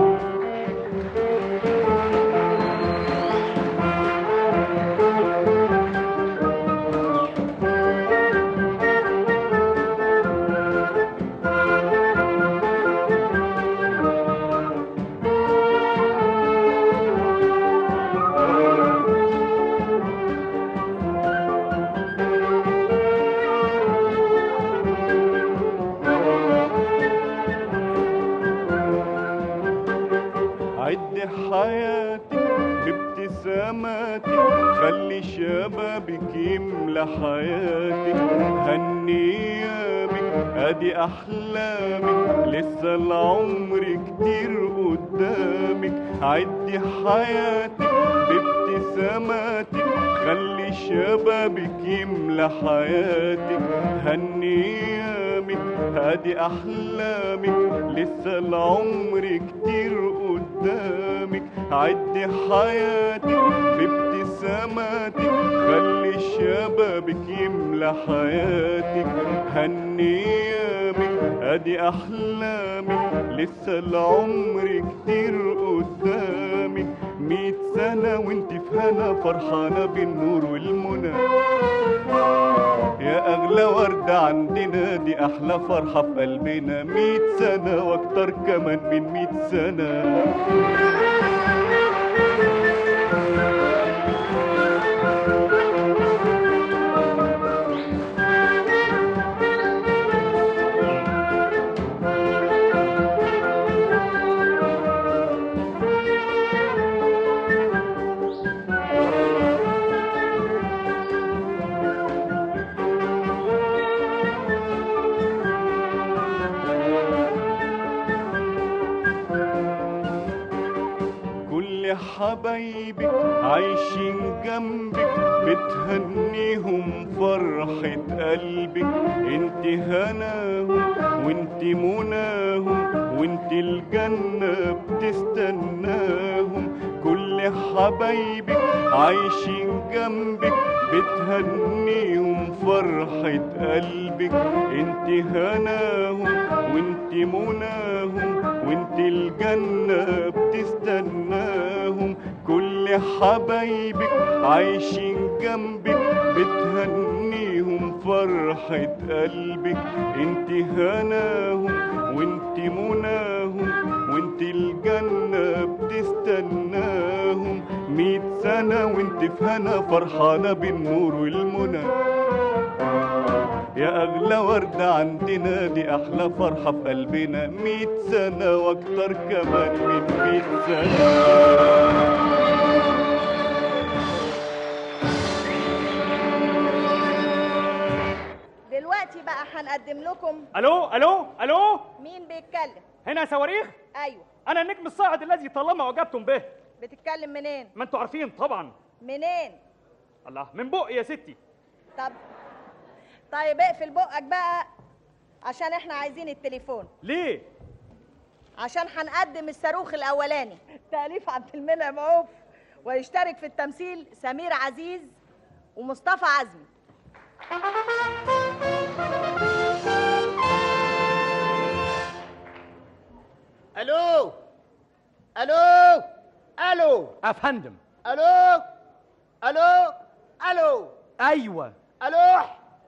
عد حياتك بابتساماتك خلي شبابك يملى حياتك هني ايامك ادي احلامك لسه العمر كتير قدامك عدي حياتك بابتساماتك خلي شبابك يملى حياتك هني ايامك ادي احلامك لسه العمر كتير قدامك عدي حياتك بابتساماتك خلي شبابك يملى حياتك هني ايامك ادي احلامك لسه العمر كتير قدامك مية سنة وانت في هنا فرحانة بالنور والمنى يا أغلى وردة عندنا دي أحلى فرحة في قلبنا مية سنة وأكتر كمان من مية سنة كل حبايبك عايشين جنبك بتهنيهم فرحة قلبك انت هناهم وانت مناهم وانت الجنة بتستناهم كل حبايبك عايشين جنبك بتهنيهم فرحة قلبك انت هناهم وانت مناهم وانت الجنة بتستناهم كل حبايبك عايشين جنبك بتهنيهم فرحة قلبك انت هناهم وانت مناهم وانت الجنة بتستناهم مية في هنا فرحانة بالنور والمنى يا أغلى وردة عندنا دي أحلى فرحة في قلبنا ميت سنة وأكتر كمان من ميت سنة دلوقتي بقى هنقدم لكم الو الو الو مين بيتكلم هنا صواريخ ايوه انا النجم الصاعد الذي طالما وجبتم به بتتكلم منين ما انتوا عارفين طبعا منين الله من بقي يا ستي طب طيب اقفل بقك بقى عشان احنا عايزين التليفون ليه عشان هنقدم الصاروخ الاولاني تاليف عبد المنعم عوف ويشترك في التمثيل سمير عزيز ومصطفى عزمي الو الو الو افندم الو الو الو ايوه الو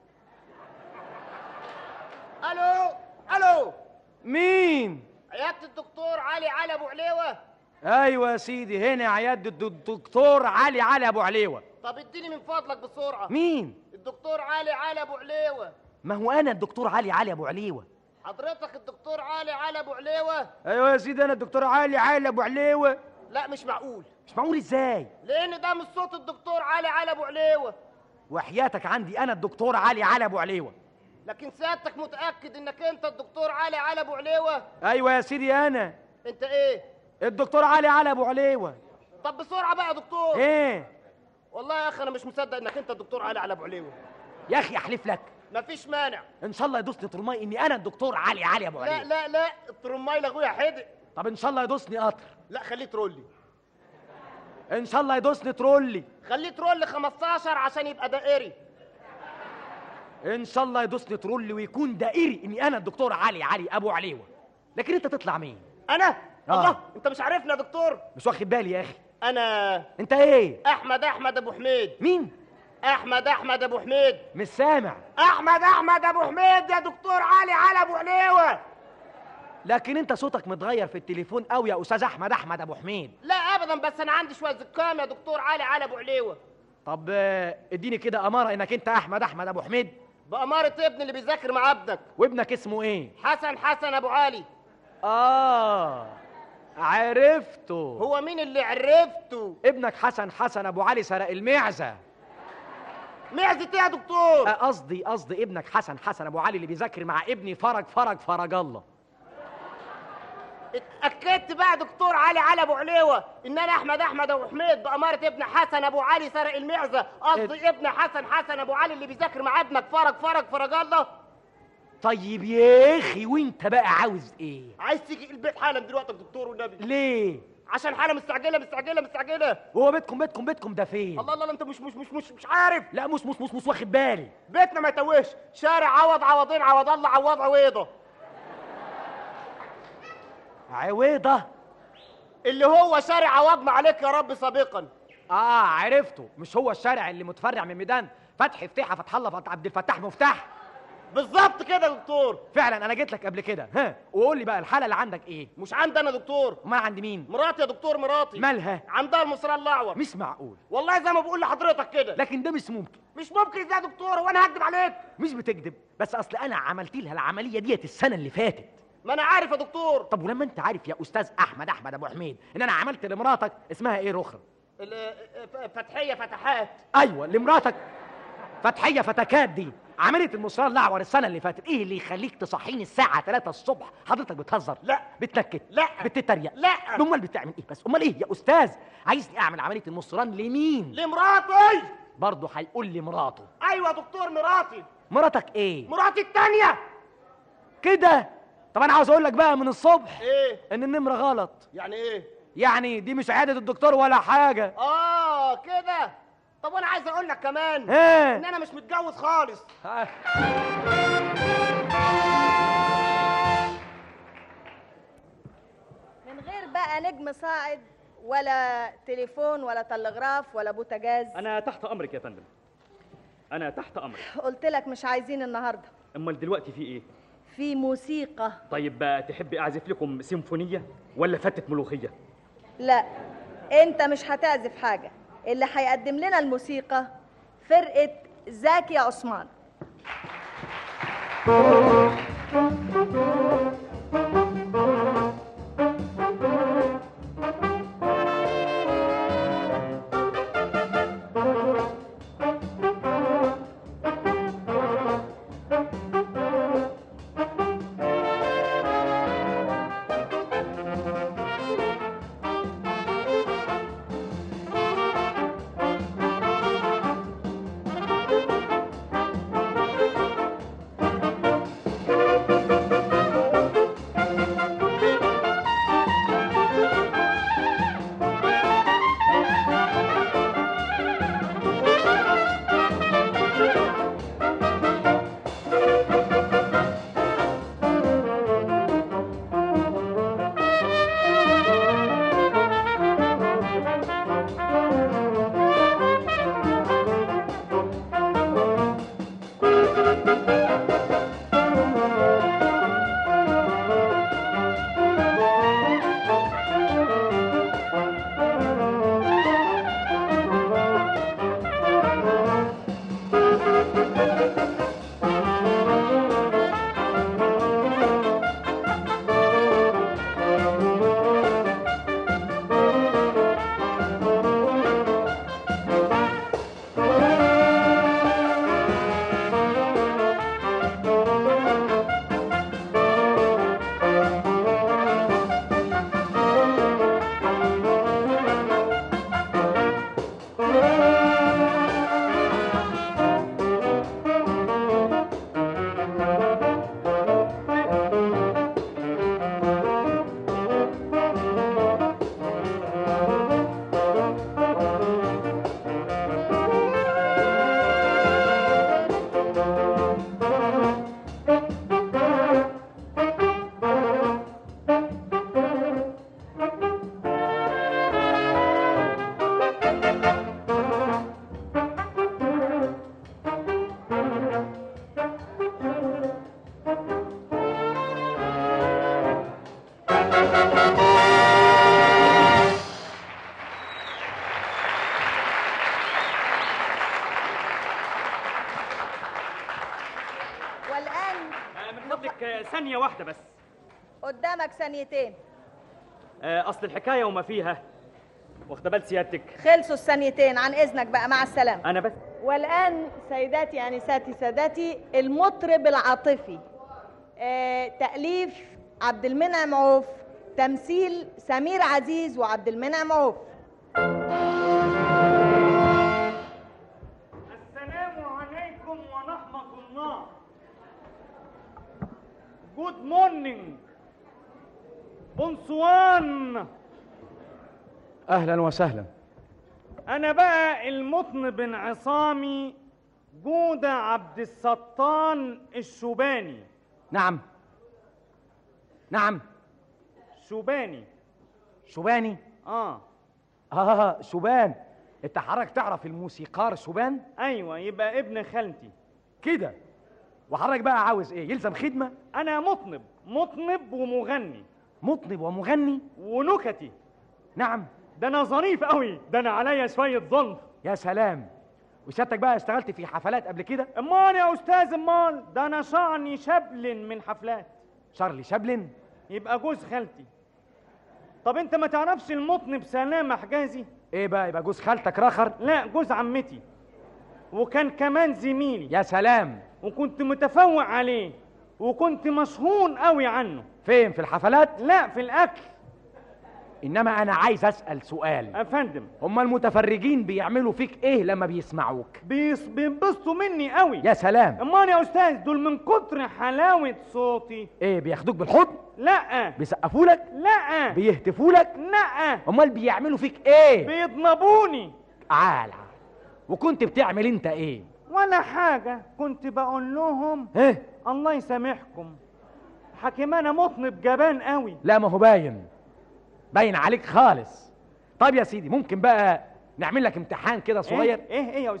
الو الو مين عيادة الدكتور علي علي ابو عليوه ايوه يا سيدي هنا عيادة الد- الدكتور علي علي ابو عليوه طب اديني من فضلك بسرعه مين الدكتور علي علي ابو عليوه ما هو انا الدكتور علي علي ابو عليوه حضرتك الدكتور علي علي ابو عليوه ايوه يا سيدي انا الدكتور علي علي ابو عليوه لا مش معقول مش معقول ازاي لان ده مش صوت الدكتور علي علي ابو عليوه وحياتك عندي انا الدكتور علي علي ابو عليوه لكن سيادتك متاكد انك انت الدكتور علي علي ابو عليوه ايوه يا سيدي انا انت ايه الدكتور علي علي ابو عليوه طب بسرعه بقى يا دكتور ايه والله يا اخي انا مش مصدق انك انت الدكتور علي علي ابو عليوه يا اخي احلف لك مفيش مانع ان شاء الله يدوسني طرماي اني انا الدكتور علي علي ابو لا عليوه لا لا الترماي لاخويا حدق طب ان شاء الله يدوسني قطر لا خليه ترولي ان شاء الله يدوسني ترولي خليه ترولي 15 عشان يبقى دائري ان شاء الله يدوسني ترولي ويكون دائري اني انا الدكتور علي علي ابو عليوه لكن انت تطلع مين انا آه. الله انت مش عارفني يا دكتور مش واخد بالي يا اخي انا انت ايه احمد احمد ابو حميد مين احمد احمد ابو حميد مش سامع احمد احمد ابو حميد يا دكتور علي علي ابو عليوه لكن انت صوتك متغير في التليفون قوي يا استاذ احمد احمد ابو حميد لا ابدا بس انا عندي شويه زكام يا دكتور علي علي ابو عليوه طب آه، اديني كده اماره انك انت احمد احمد ابو حميد بأمارة ابني اللي بيذاكر مع ابنك وابنك اسمه ايه حسن حسن ابو علي اه عرفته هو مين اللي عرفته ابنك حسن حسن ابو علي سرق المعزه معزة ايه يا دكتور آه، قصدي قصدي ابنك حسن حسن ابو علي اللي بيذاكر مع ابني فرج فرج فرج الله اتاكدت بقى يا دكتور علي علي ابو عليوه ان انا احمد احمد ابو حميد بأمارة ابن حسن ابو علي سرق المعزه قصدي ابن حسن حسن ابو علي اللي بيذاكر مع ابنك فرج فرج فرج الله طيب يا اخي وانت بقى عاوز ايه عايز تيجي البيت حالا دلوقتي يا دكتور والنبي ليه عشان حاله مستعجله مستعجله مستعجله هو بيتكم بيتكم بيتكم ده فين الله الله الله، انت مش مش مش مش مش عارف لا مش مش مش مش واخد بالي بيتنا ما يتوهش شارع عوض عوضين عوض الله عوض عويضه عويضه اللي هو شارع عوضنا عليك يا رب سابقا اه عرفته مش هو الشارع اللي متفرع من ميدان فتحي فتيحه فتح الله فتح عبد الفتاح مفتاح بالظبط كده يا دكتور فعلا انا جيت لك قبل كده ها وقول لي بقى الحاله اللي عندك ايه مش عندي انا دكتور امال عند مين مراتي يا دكتور مراتي مالها عندها المصرية الاعور مش معقول والله زي ما بقول لحضرتك كده لكن ده مش ممكن مش ممكن ازاي يا دكتور وانا هكدب عليك مش بتكذب بس اصل انا عملت لها العمليه ديت السنه اللي فاتت ما انا عارف يا دكتور طب ولما انت عارف يا استاذ احمد احمد ابو حميد ان انا عملت لمراتك اسمها ايه رخرة ال- ف- فتحيه فتحات ايوه لمراتك فتحيه فتكات دي عملت المصرية الاعور السنه اللي فاتت ايه اللي يخليك تصحيني الساعه 3 الصبح حضرتك بتهزر لا بتنكت لا بتتريق لا امال بتعمل ايه بس امال ايه يا استاذ عايزني اعمل عمليه المصران لمين لمراتي برضه هيقول لي مراته ايوه يا دكتور مراتي مراتك ايه مراتي التانية كده طب انا عاوز اقول لك بقى من الصبح ايه ان النمره غلط يعني ايه يعني دي مش عياده الدكتور ولا حاجه اه كده طب وانا عايز اقول لك كمان إيه؟ ان انا مش متجوز خالص من غير بقى نجم صاعد ولا تليفون ولا تلغراف ولا بوتاجاز انا تحت امرك يا فندم انا تحت امرك قلت لك مش عايزين النهارده امال دلوقتي في ايه في موسيقى طيب بقى تحبي اعزف لكم سيمفونيه ولا فتة ملوخيه لا انت مش هتعزف حاجه اللي هيقدم لنا الموسيقى فرقة زكي عثمان والآن من فضلك آه، ثانية واحدة بس قدامك ثانيتين آه، أصل الحكاية وما فيها واخدة بال سيادتك خلصوا الثانيتين عن إذنك بقى مع السلامة أنا بس والآن سيداتي أنساتي سادتي المطرب العاطفي آه، تأليف عبد المنعم عوف تمثيل سمير عزيز وعبد المنعم عوف السلام عليكم ورحمة الله جود مورنينج بونسوان اهلا وسهلا أنا بقى المطنب عصامي جودة عبد السطان الشوباني نعم نعم شوباني شوباني اه اه شوبان انت حضرتك تعرف الموسيقار شوبان ايوه يبقى ابن خالتي كده وحضرتك بقى عاوز ايه يلزم خدمه انا مطنب مطنب ومغني مطنب ومغني ونكتي نعم ده انا ظريف قوي ده انا عليا شويه ظلف يا سلام وسيادتك بقى اشتغلت في حفلات قبل كده امال يا استاذ امال ده انا شعني شبل من حفلات شارلي شابلن يبقى جوز خالتي طب انت ما تعرفش المطنب سلامة حجازي ايه بقى يبقى جوز خالتك رخر لا جوز عمتي وكان كمان زميلي يا سلام وكنت متفوق عليه وكنت مشهور قوي عنه فين في الحفلات لا في الاكل انما انا عايز اسال سؤال افندم هما المتفرجين بيعملوا فيك ايه لما بيسمعوك بيص بينبسطوا مني قوي يا سلام امال يا استاذ دول من كتر حلاوه صوتي ايه بياخدوك بالحضن لا بيسقفوا لك لا بيهتفوا لك لا امال بيعملوا فيك ايه بيضنبوني عال وكنت بتعمل انت ايه ولا حاجه كنت بقول لهم ايه الله يسامحكم حكيم انا مطنب جبان قوي لا ما هو باين باين عليك خالص طيب يا سيدي ممكن بقى نعمل لك امتحان كده صغير ايه ايه, إيه يا استاذ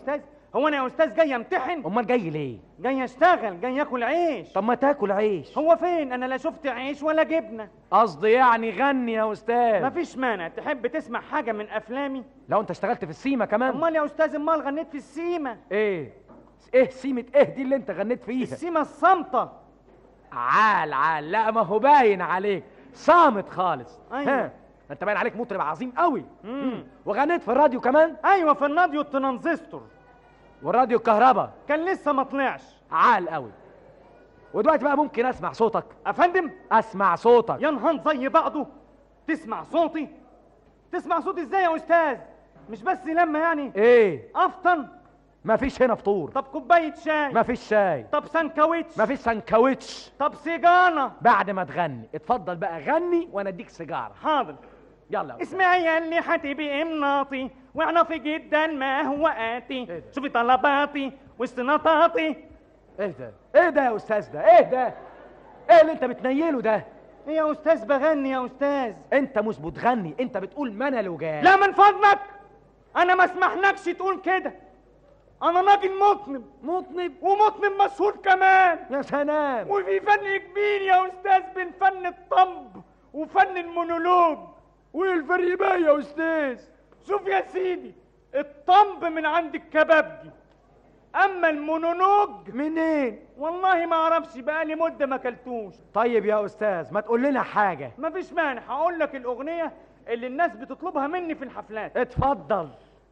هو انا يا استاذ جاي امتحن امال جاي ليه جاي اشتغل جاي اكل عيش طب ما تاكل عيش هو فين انا لا شفت عيش ولا جبنه قصدي يعني غني يا استاذ مفيش مانع تحب تسمع حاجه من افلامي لو انت اشتغلت في السيما كمان امال يا استاذ امال غنيت في السيما ايه ايه سيمة ايه دي اللي انت غنيت فيها السيما الصامته عال عال لا ما هو باين عليك صامت خالص أيوة. ها، ده انت باين عليك مطرب عظيم قوي مم. وغنيت في الراديو كمان ايوه في الراديو الترانزستور والراديو الكهرباء كان لسه ما طلعش عال قوي ودلوقتي بقى ممكن اسمع صوتك افندم اسمع صوتك يا نهار زي بعضه تسمع صوتي تسمع صوتي ازاي يا استاذ مش بس لما يعني ايه افطن مفيش هنا فطور طب كوبايه شاي مفيش شاي طب سانكويتش مفيش سانكويتش طب سيجاره بعد ما تغني اتفضل بقى غني وانا اديك سيجاره حاضر يلا يا اسمعي يا اللي هتبقي مناطي واعرفي جدا ما هو آتي شوفي طلباتي واستناطاتي ايه ده ايه ده يا استاذ ده ايه ده ايه اللي انت بتنيله ده ايه يا استاذ بغني يا استاذ انت مش بتغني انت بتقول منى لجان لا من فضلك انا ما اسمحلكش تقول كده انا راجل مطنب مطنب ومطنب مشهور كمان يا سلام وفي فن كبير يا استاذ بين فن الطنب وفن المونولوج وايه الفرق بقى يا استاذ شوف يا سيدي الطنب من عند الكبابجي اما المونولوج منين والله ما اعرفش بقالي مده ما اكلتوش طيب يا استاذ ما تقول لنا حاجه مفيش مانع هقول لك الاغنيه اللي الناس بتطلبها مني في الحفلات اتفضل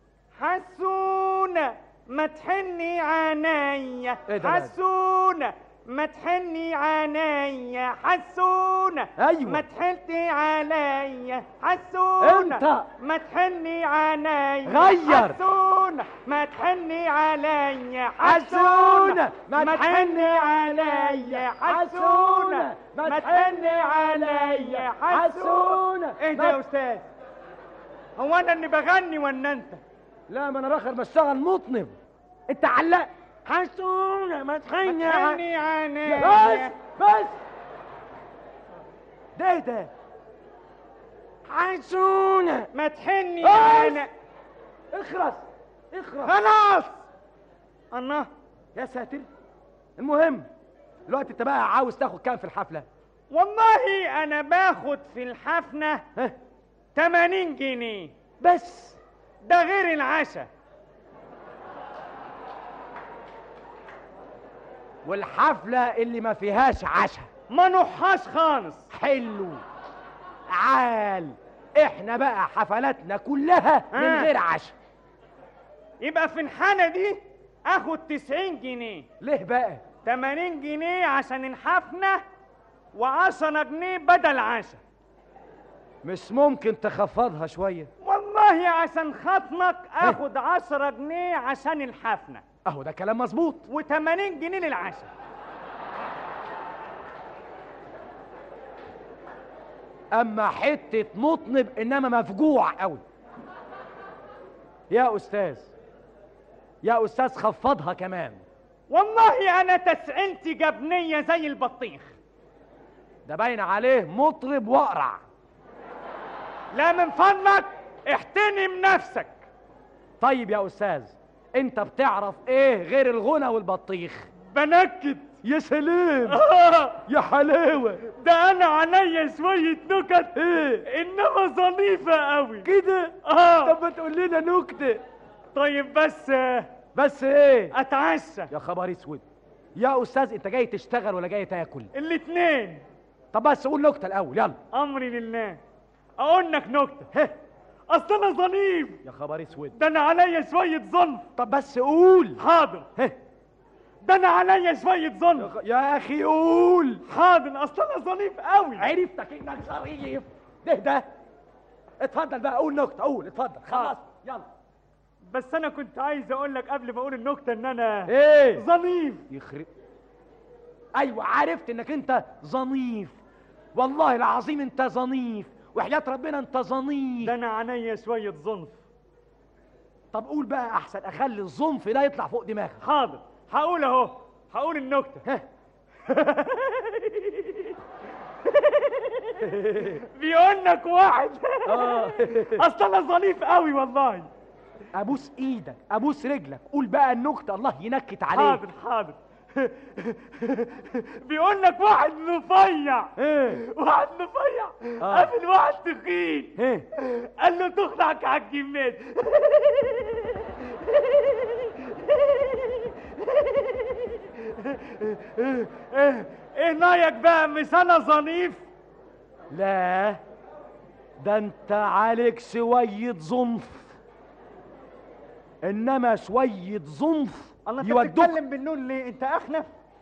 حسونه ما تحني عينيا إيه ده بقى؟ حسونه ما تحني عينيا حسونه أيوة. ما تحني عليا حسونه أنت. ما تحني عينيا غير. حسونه ما تحني عليا حسونة، ما ما تحني عليا حسونه ما تحني عليا حسونه ايه ده يا استاذ هو انا اللي بغني ولا انت لا ما انا باخر بشتغل مطنب انت علقت حسونة ما تخني ما تحني عينيا بس بس ده ايه ده حسونة ما تحني بس. عينيا اخرس اخرس خلاص الله يا ساتر المهم دلوقتي انت بقى عاوز تاخد كام في الحفله والله انا باخد في الحفنه 80 جنيه بس ده غير العشاء والحفله اللي ما فيهاش عشاء ما نحاش خالص حلو عال احنا بقى حفلاتنا كلها من آه. غير عشاء يبقى في الحالة دي اخد 90 جنيه ليه بقى 80 جنيه عشان الحفنة و10 جنيه بدل عشاء مش ممكن تخفضها شويه والله عشان خاطنك اخد 10 جنيه عشان الحفنة اهو ده كلام مظبوط و80 جنيه للعشاء اما حته مطنب انما مفجوع قوي يا استاذ يا استاذ خفضها كمان والله انا تسعيلتي جبنية زي البطيخ ده باين عليه مطرب واقرع لا من فضلك احترم نفسك طيب يا استاذ انت بتعرف ايه غير الغنى والبطيخ بنكد يا سلام آه. يا حلاوه ده انا عليا شوية نكت ايه انما ظريفة قوي كده اه طب ما تقول لنا نكته طيب بس آه، بس ايه اتعشى يا خبر اسود يا استاذ انت جاي تشتغل ولا جاي تاكل الاتنين طب بس قول نكته الاول يلا امري لله اقول لك نكتة اصل انا ظريف يا خبر اسود ده انا عليا شوية ظلم طب بس قول حاضر ده انا عليا شوية ظلم يا اخي قول حاضر اصل انا ظريف قوي عرفتك انك ظريف ده ده اتفضل بقى قول نكته قول اتفضل خلاص يلا بس انا كنت عايز اقول لك قبل ما اقول النكتة ان انا ايه ظريف يخرب ايوه عرفت انك انت ظنيف والله العظيم انت ظنيف وحياة ربنا انت ظنيف ده انا عينيا شوية ظنف طب قول بقى احسن اخلي الظنف ده يطلع فوق دماغك حاضر هقول اهو هقول النكتة بيقول لك واحد آه. اصل انا ظريف قوي والله ابوس ايدك ابوس رجلك قول بقى النكته الله ينكت عليك حاضر حاضر بيقول لك واحد رفيع ايه واحد رفيع آه. قابل واحد تخين ايه قال له تخلعك على الجمال ايه ايه رايك بقى مش انا ظنيف لا ده انت عليك شوية ظنف انما شوية ظنف الله انت يودوك بتتكلم بالنون ليه انت اخنف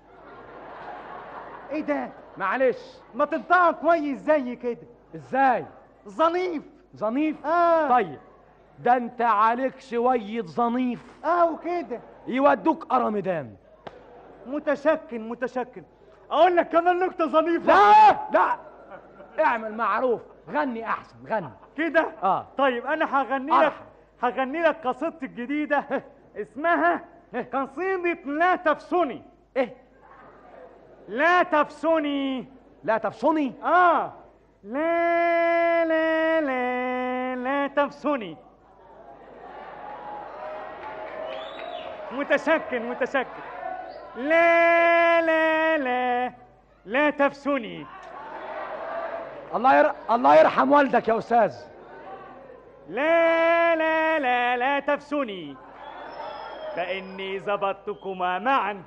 ايه ده معلش ما تنطقها كويس زي كده ازاي ظنيف ظنيف اه طيب ده انت عليك شوية ظنيف اه وكده يودوك قرمدان متشكن متشكن اقول لك كمان نكته ظنيفه لا لا اعمل معروف غني احسن غني كده اه طيب انا هغني لك أرحم. هغني لك قصيدتي الجديده اسمها قصيده لا تفسني ايه لا تفسني لا تفصني اه لا لا لا لا تفسني متشكن متشكن لا لا لا لا تفسني الله ير... الله يرحم والدك يا استاذ لا لا لا لا تفسني فإني زبطتكما معا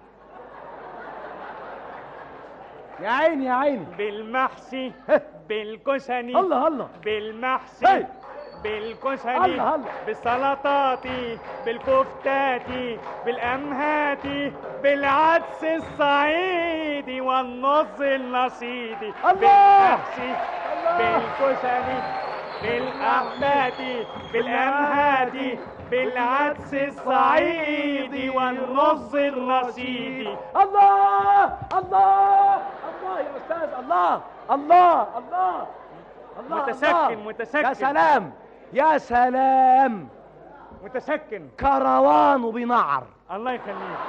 يا عيني يا عيني بالمحشي بالكشني الله الله بالمحشي هي. بالكشري الله الله. بالسلطات بالكفتات بالأمهات بالعدس الصعيدي والنص النشيدي الله. بالمحشي بالكشري بالأحمات بالأمهات بالعدس الصعيدي والنص النشيدي الله الله الله يا استاذ الله الله الله الله متسكن الله. متسكن يا سلام يا سلام متسكن كروان بنعر الله يخليك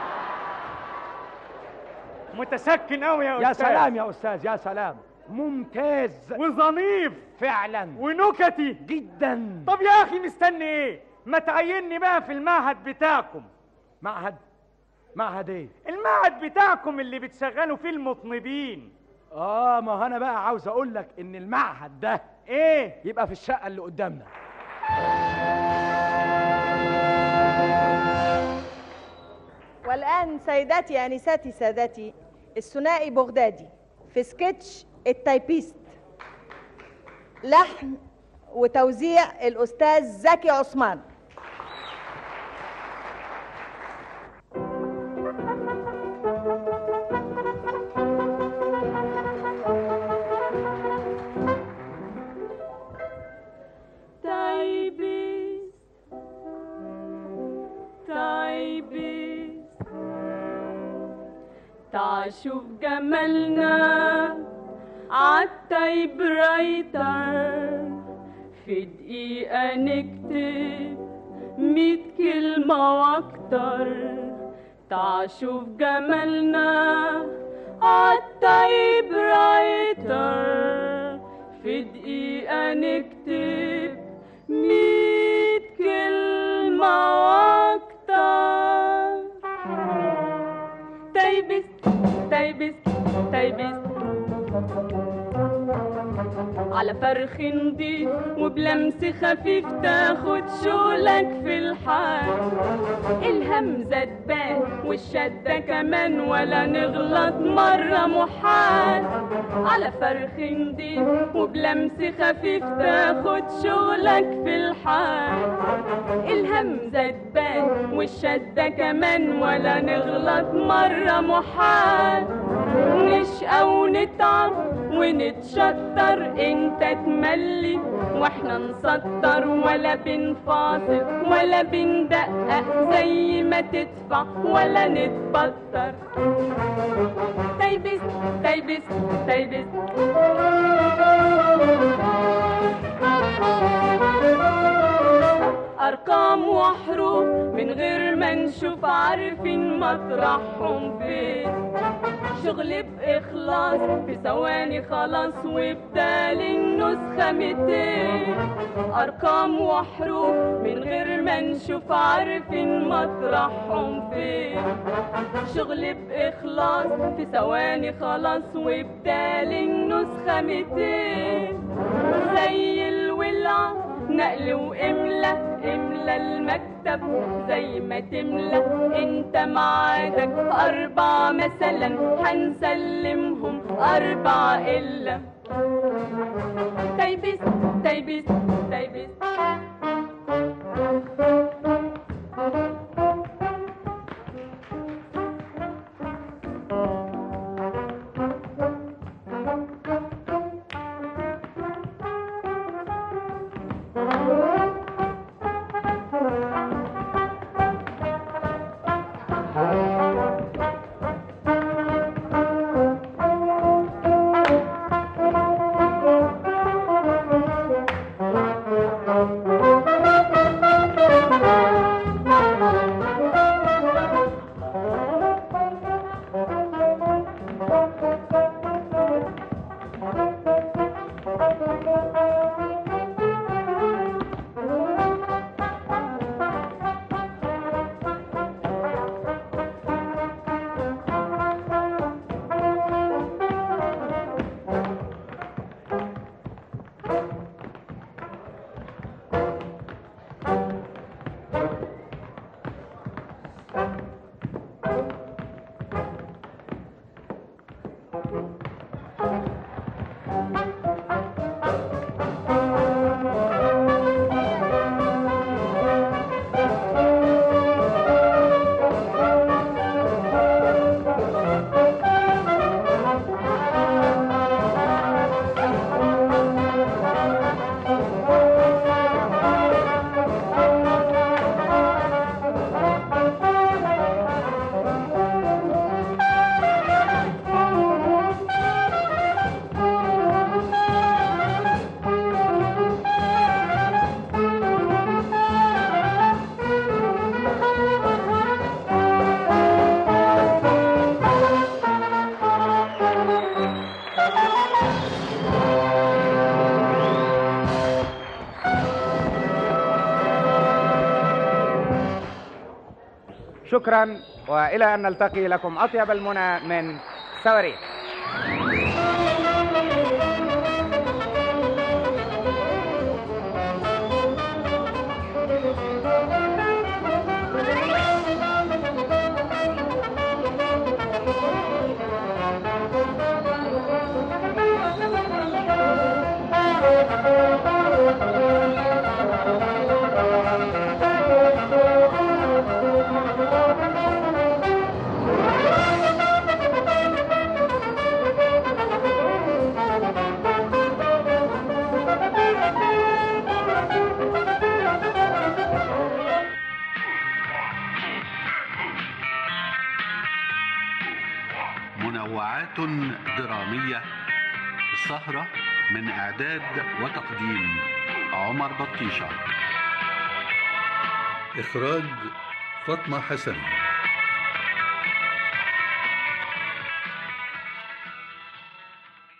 متسكن قوي يا يا استاذ سلام يا استاذ يا سلام ممتاز وظنيف فعلا ونكتي جدا طب يا اخي مستني ايه ما تعيني بقى في المعهد بتاعكم معهد معهد ايه المعهد بتاعكم اللي بتشغلوا فيه المطنبين اه ما هو انا بقى عاوز اقول لك ان المعهد ده ايه يبقى في الشقه اللي قدامنا والآن سيداتي أنساتي سادتي الثنائي بغدادي في سكتش التايبيست لحن وتوزيع الأستاذ زكي عثمان تايبيس تايبيس تعال شوف جمالنا عالتايب رايتر في دقيقة نكتب ميت كلمة واكتر تعال شوف جمالنا عالتايب رايتر في دقيقة نكتب ميت كلمة واكتر تايبس تايبس تايبس على فرخ نضيف وبلمس خفيف تاخد شغلك في الحال الهمزة تبان والشدة كمان ولا نغلط مرة محال على فرخ نضيف وبلمس خفيف تاخد شغلك في الحال الهمزة تبان والشدة كمان ولا نغلط مرة محال نشقى ونتعب ونتشطر انت تملي واحنا نسطر ولا بنفاصل ولا بندقق زي ما تدفع ولا نتبطر تيبس تيبس تيبس أرقام وحروف من غير ما نشوف عارفين مطرحهم فين شغل بإخلاص في ثواني خلاص وبدال إنه نسخة ميتين أرقام وحروف من غير ما نشوف عارفين مطرحهم فين شغل بإخلاص في ثواني خلاص وبدال النسخة ميتين زي الولع نقل وإملى إملى المكتب زي ما تملى انت معادك أربع مثلا هنسلمهم أربع إلا تيبس تيبس تيبس شكرا والى ان نلتقي لكم اطيب المنى من صواريخ منوعات درامية سهرة من إعداد وتقديم عمر بطيشة إخراج فاطمة حسن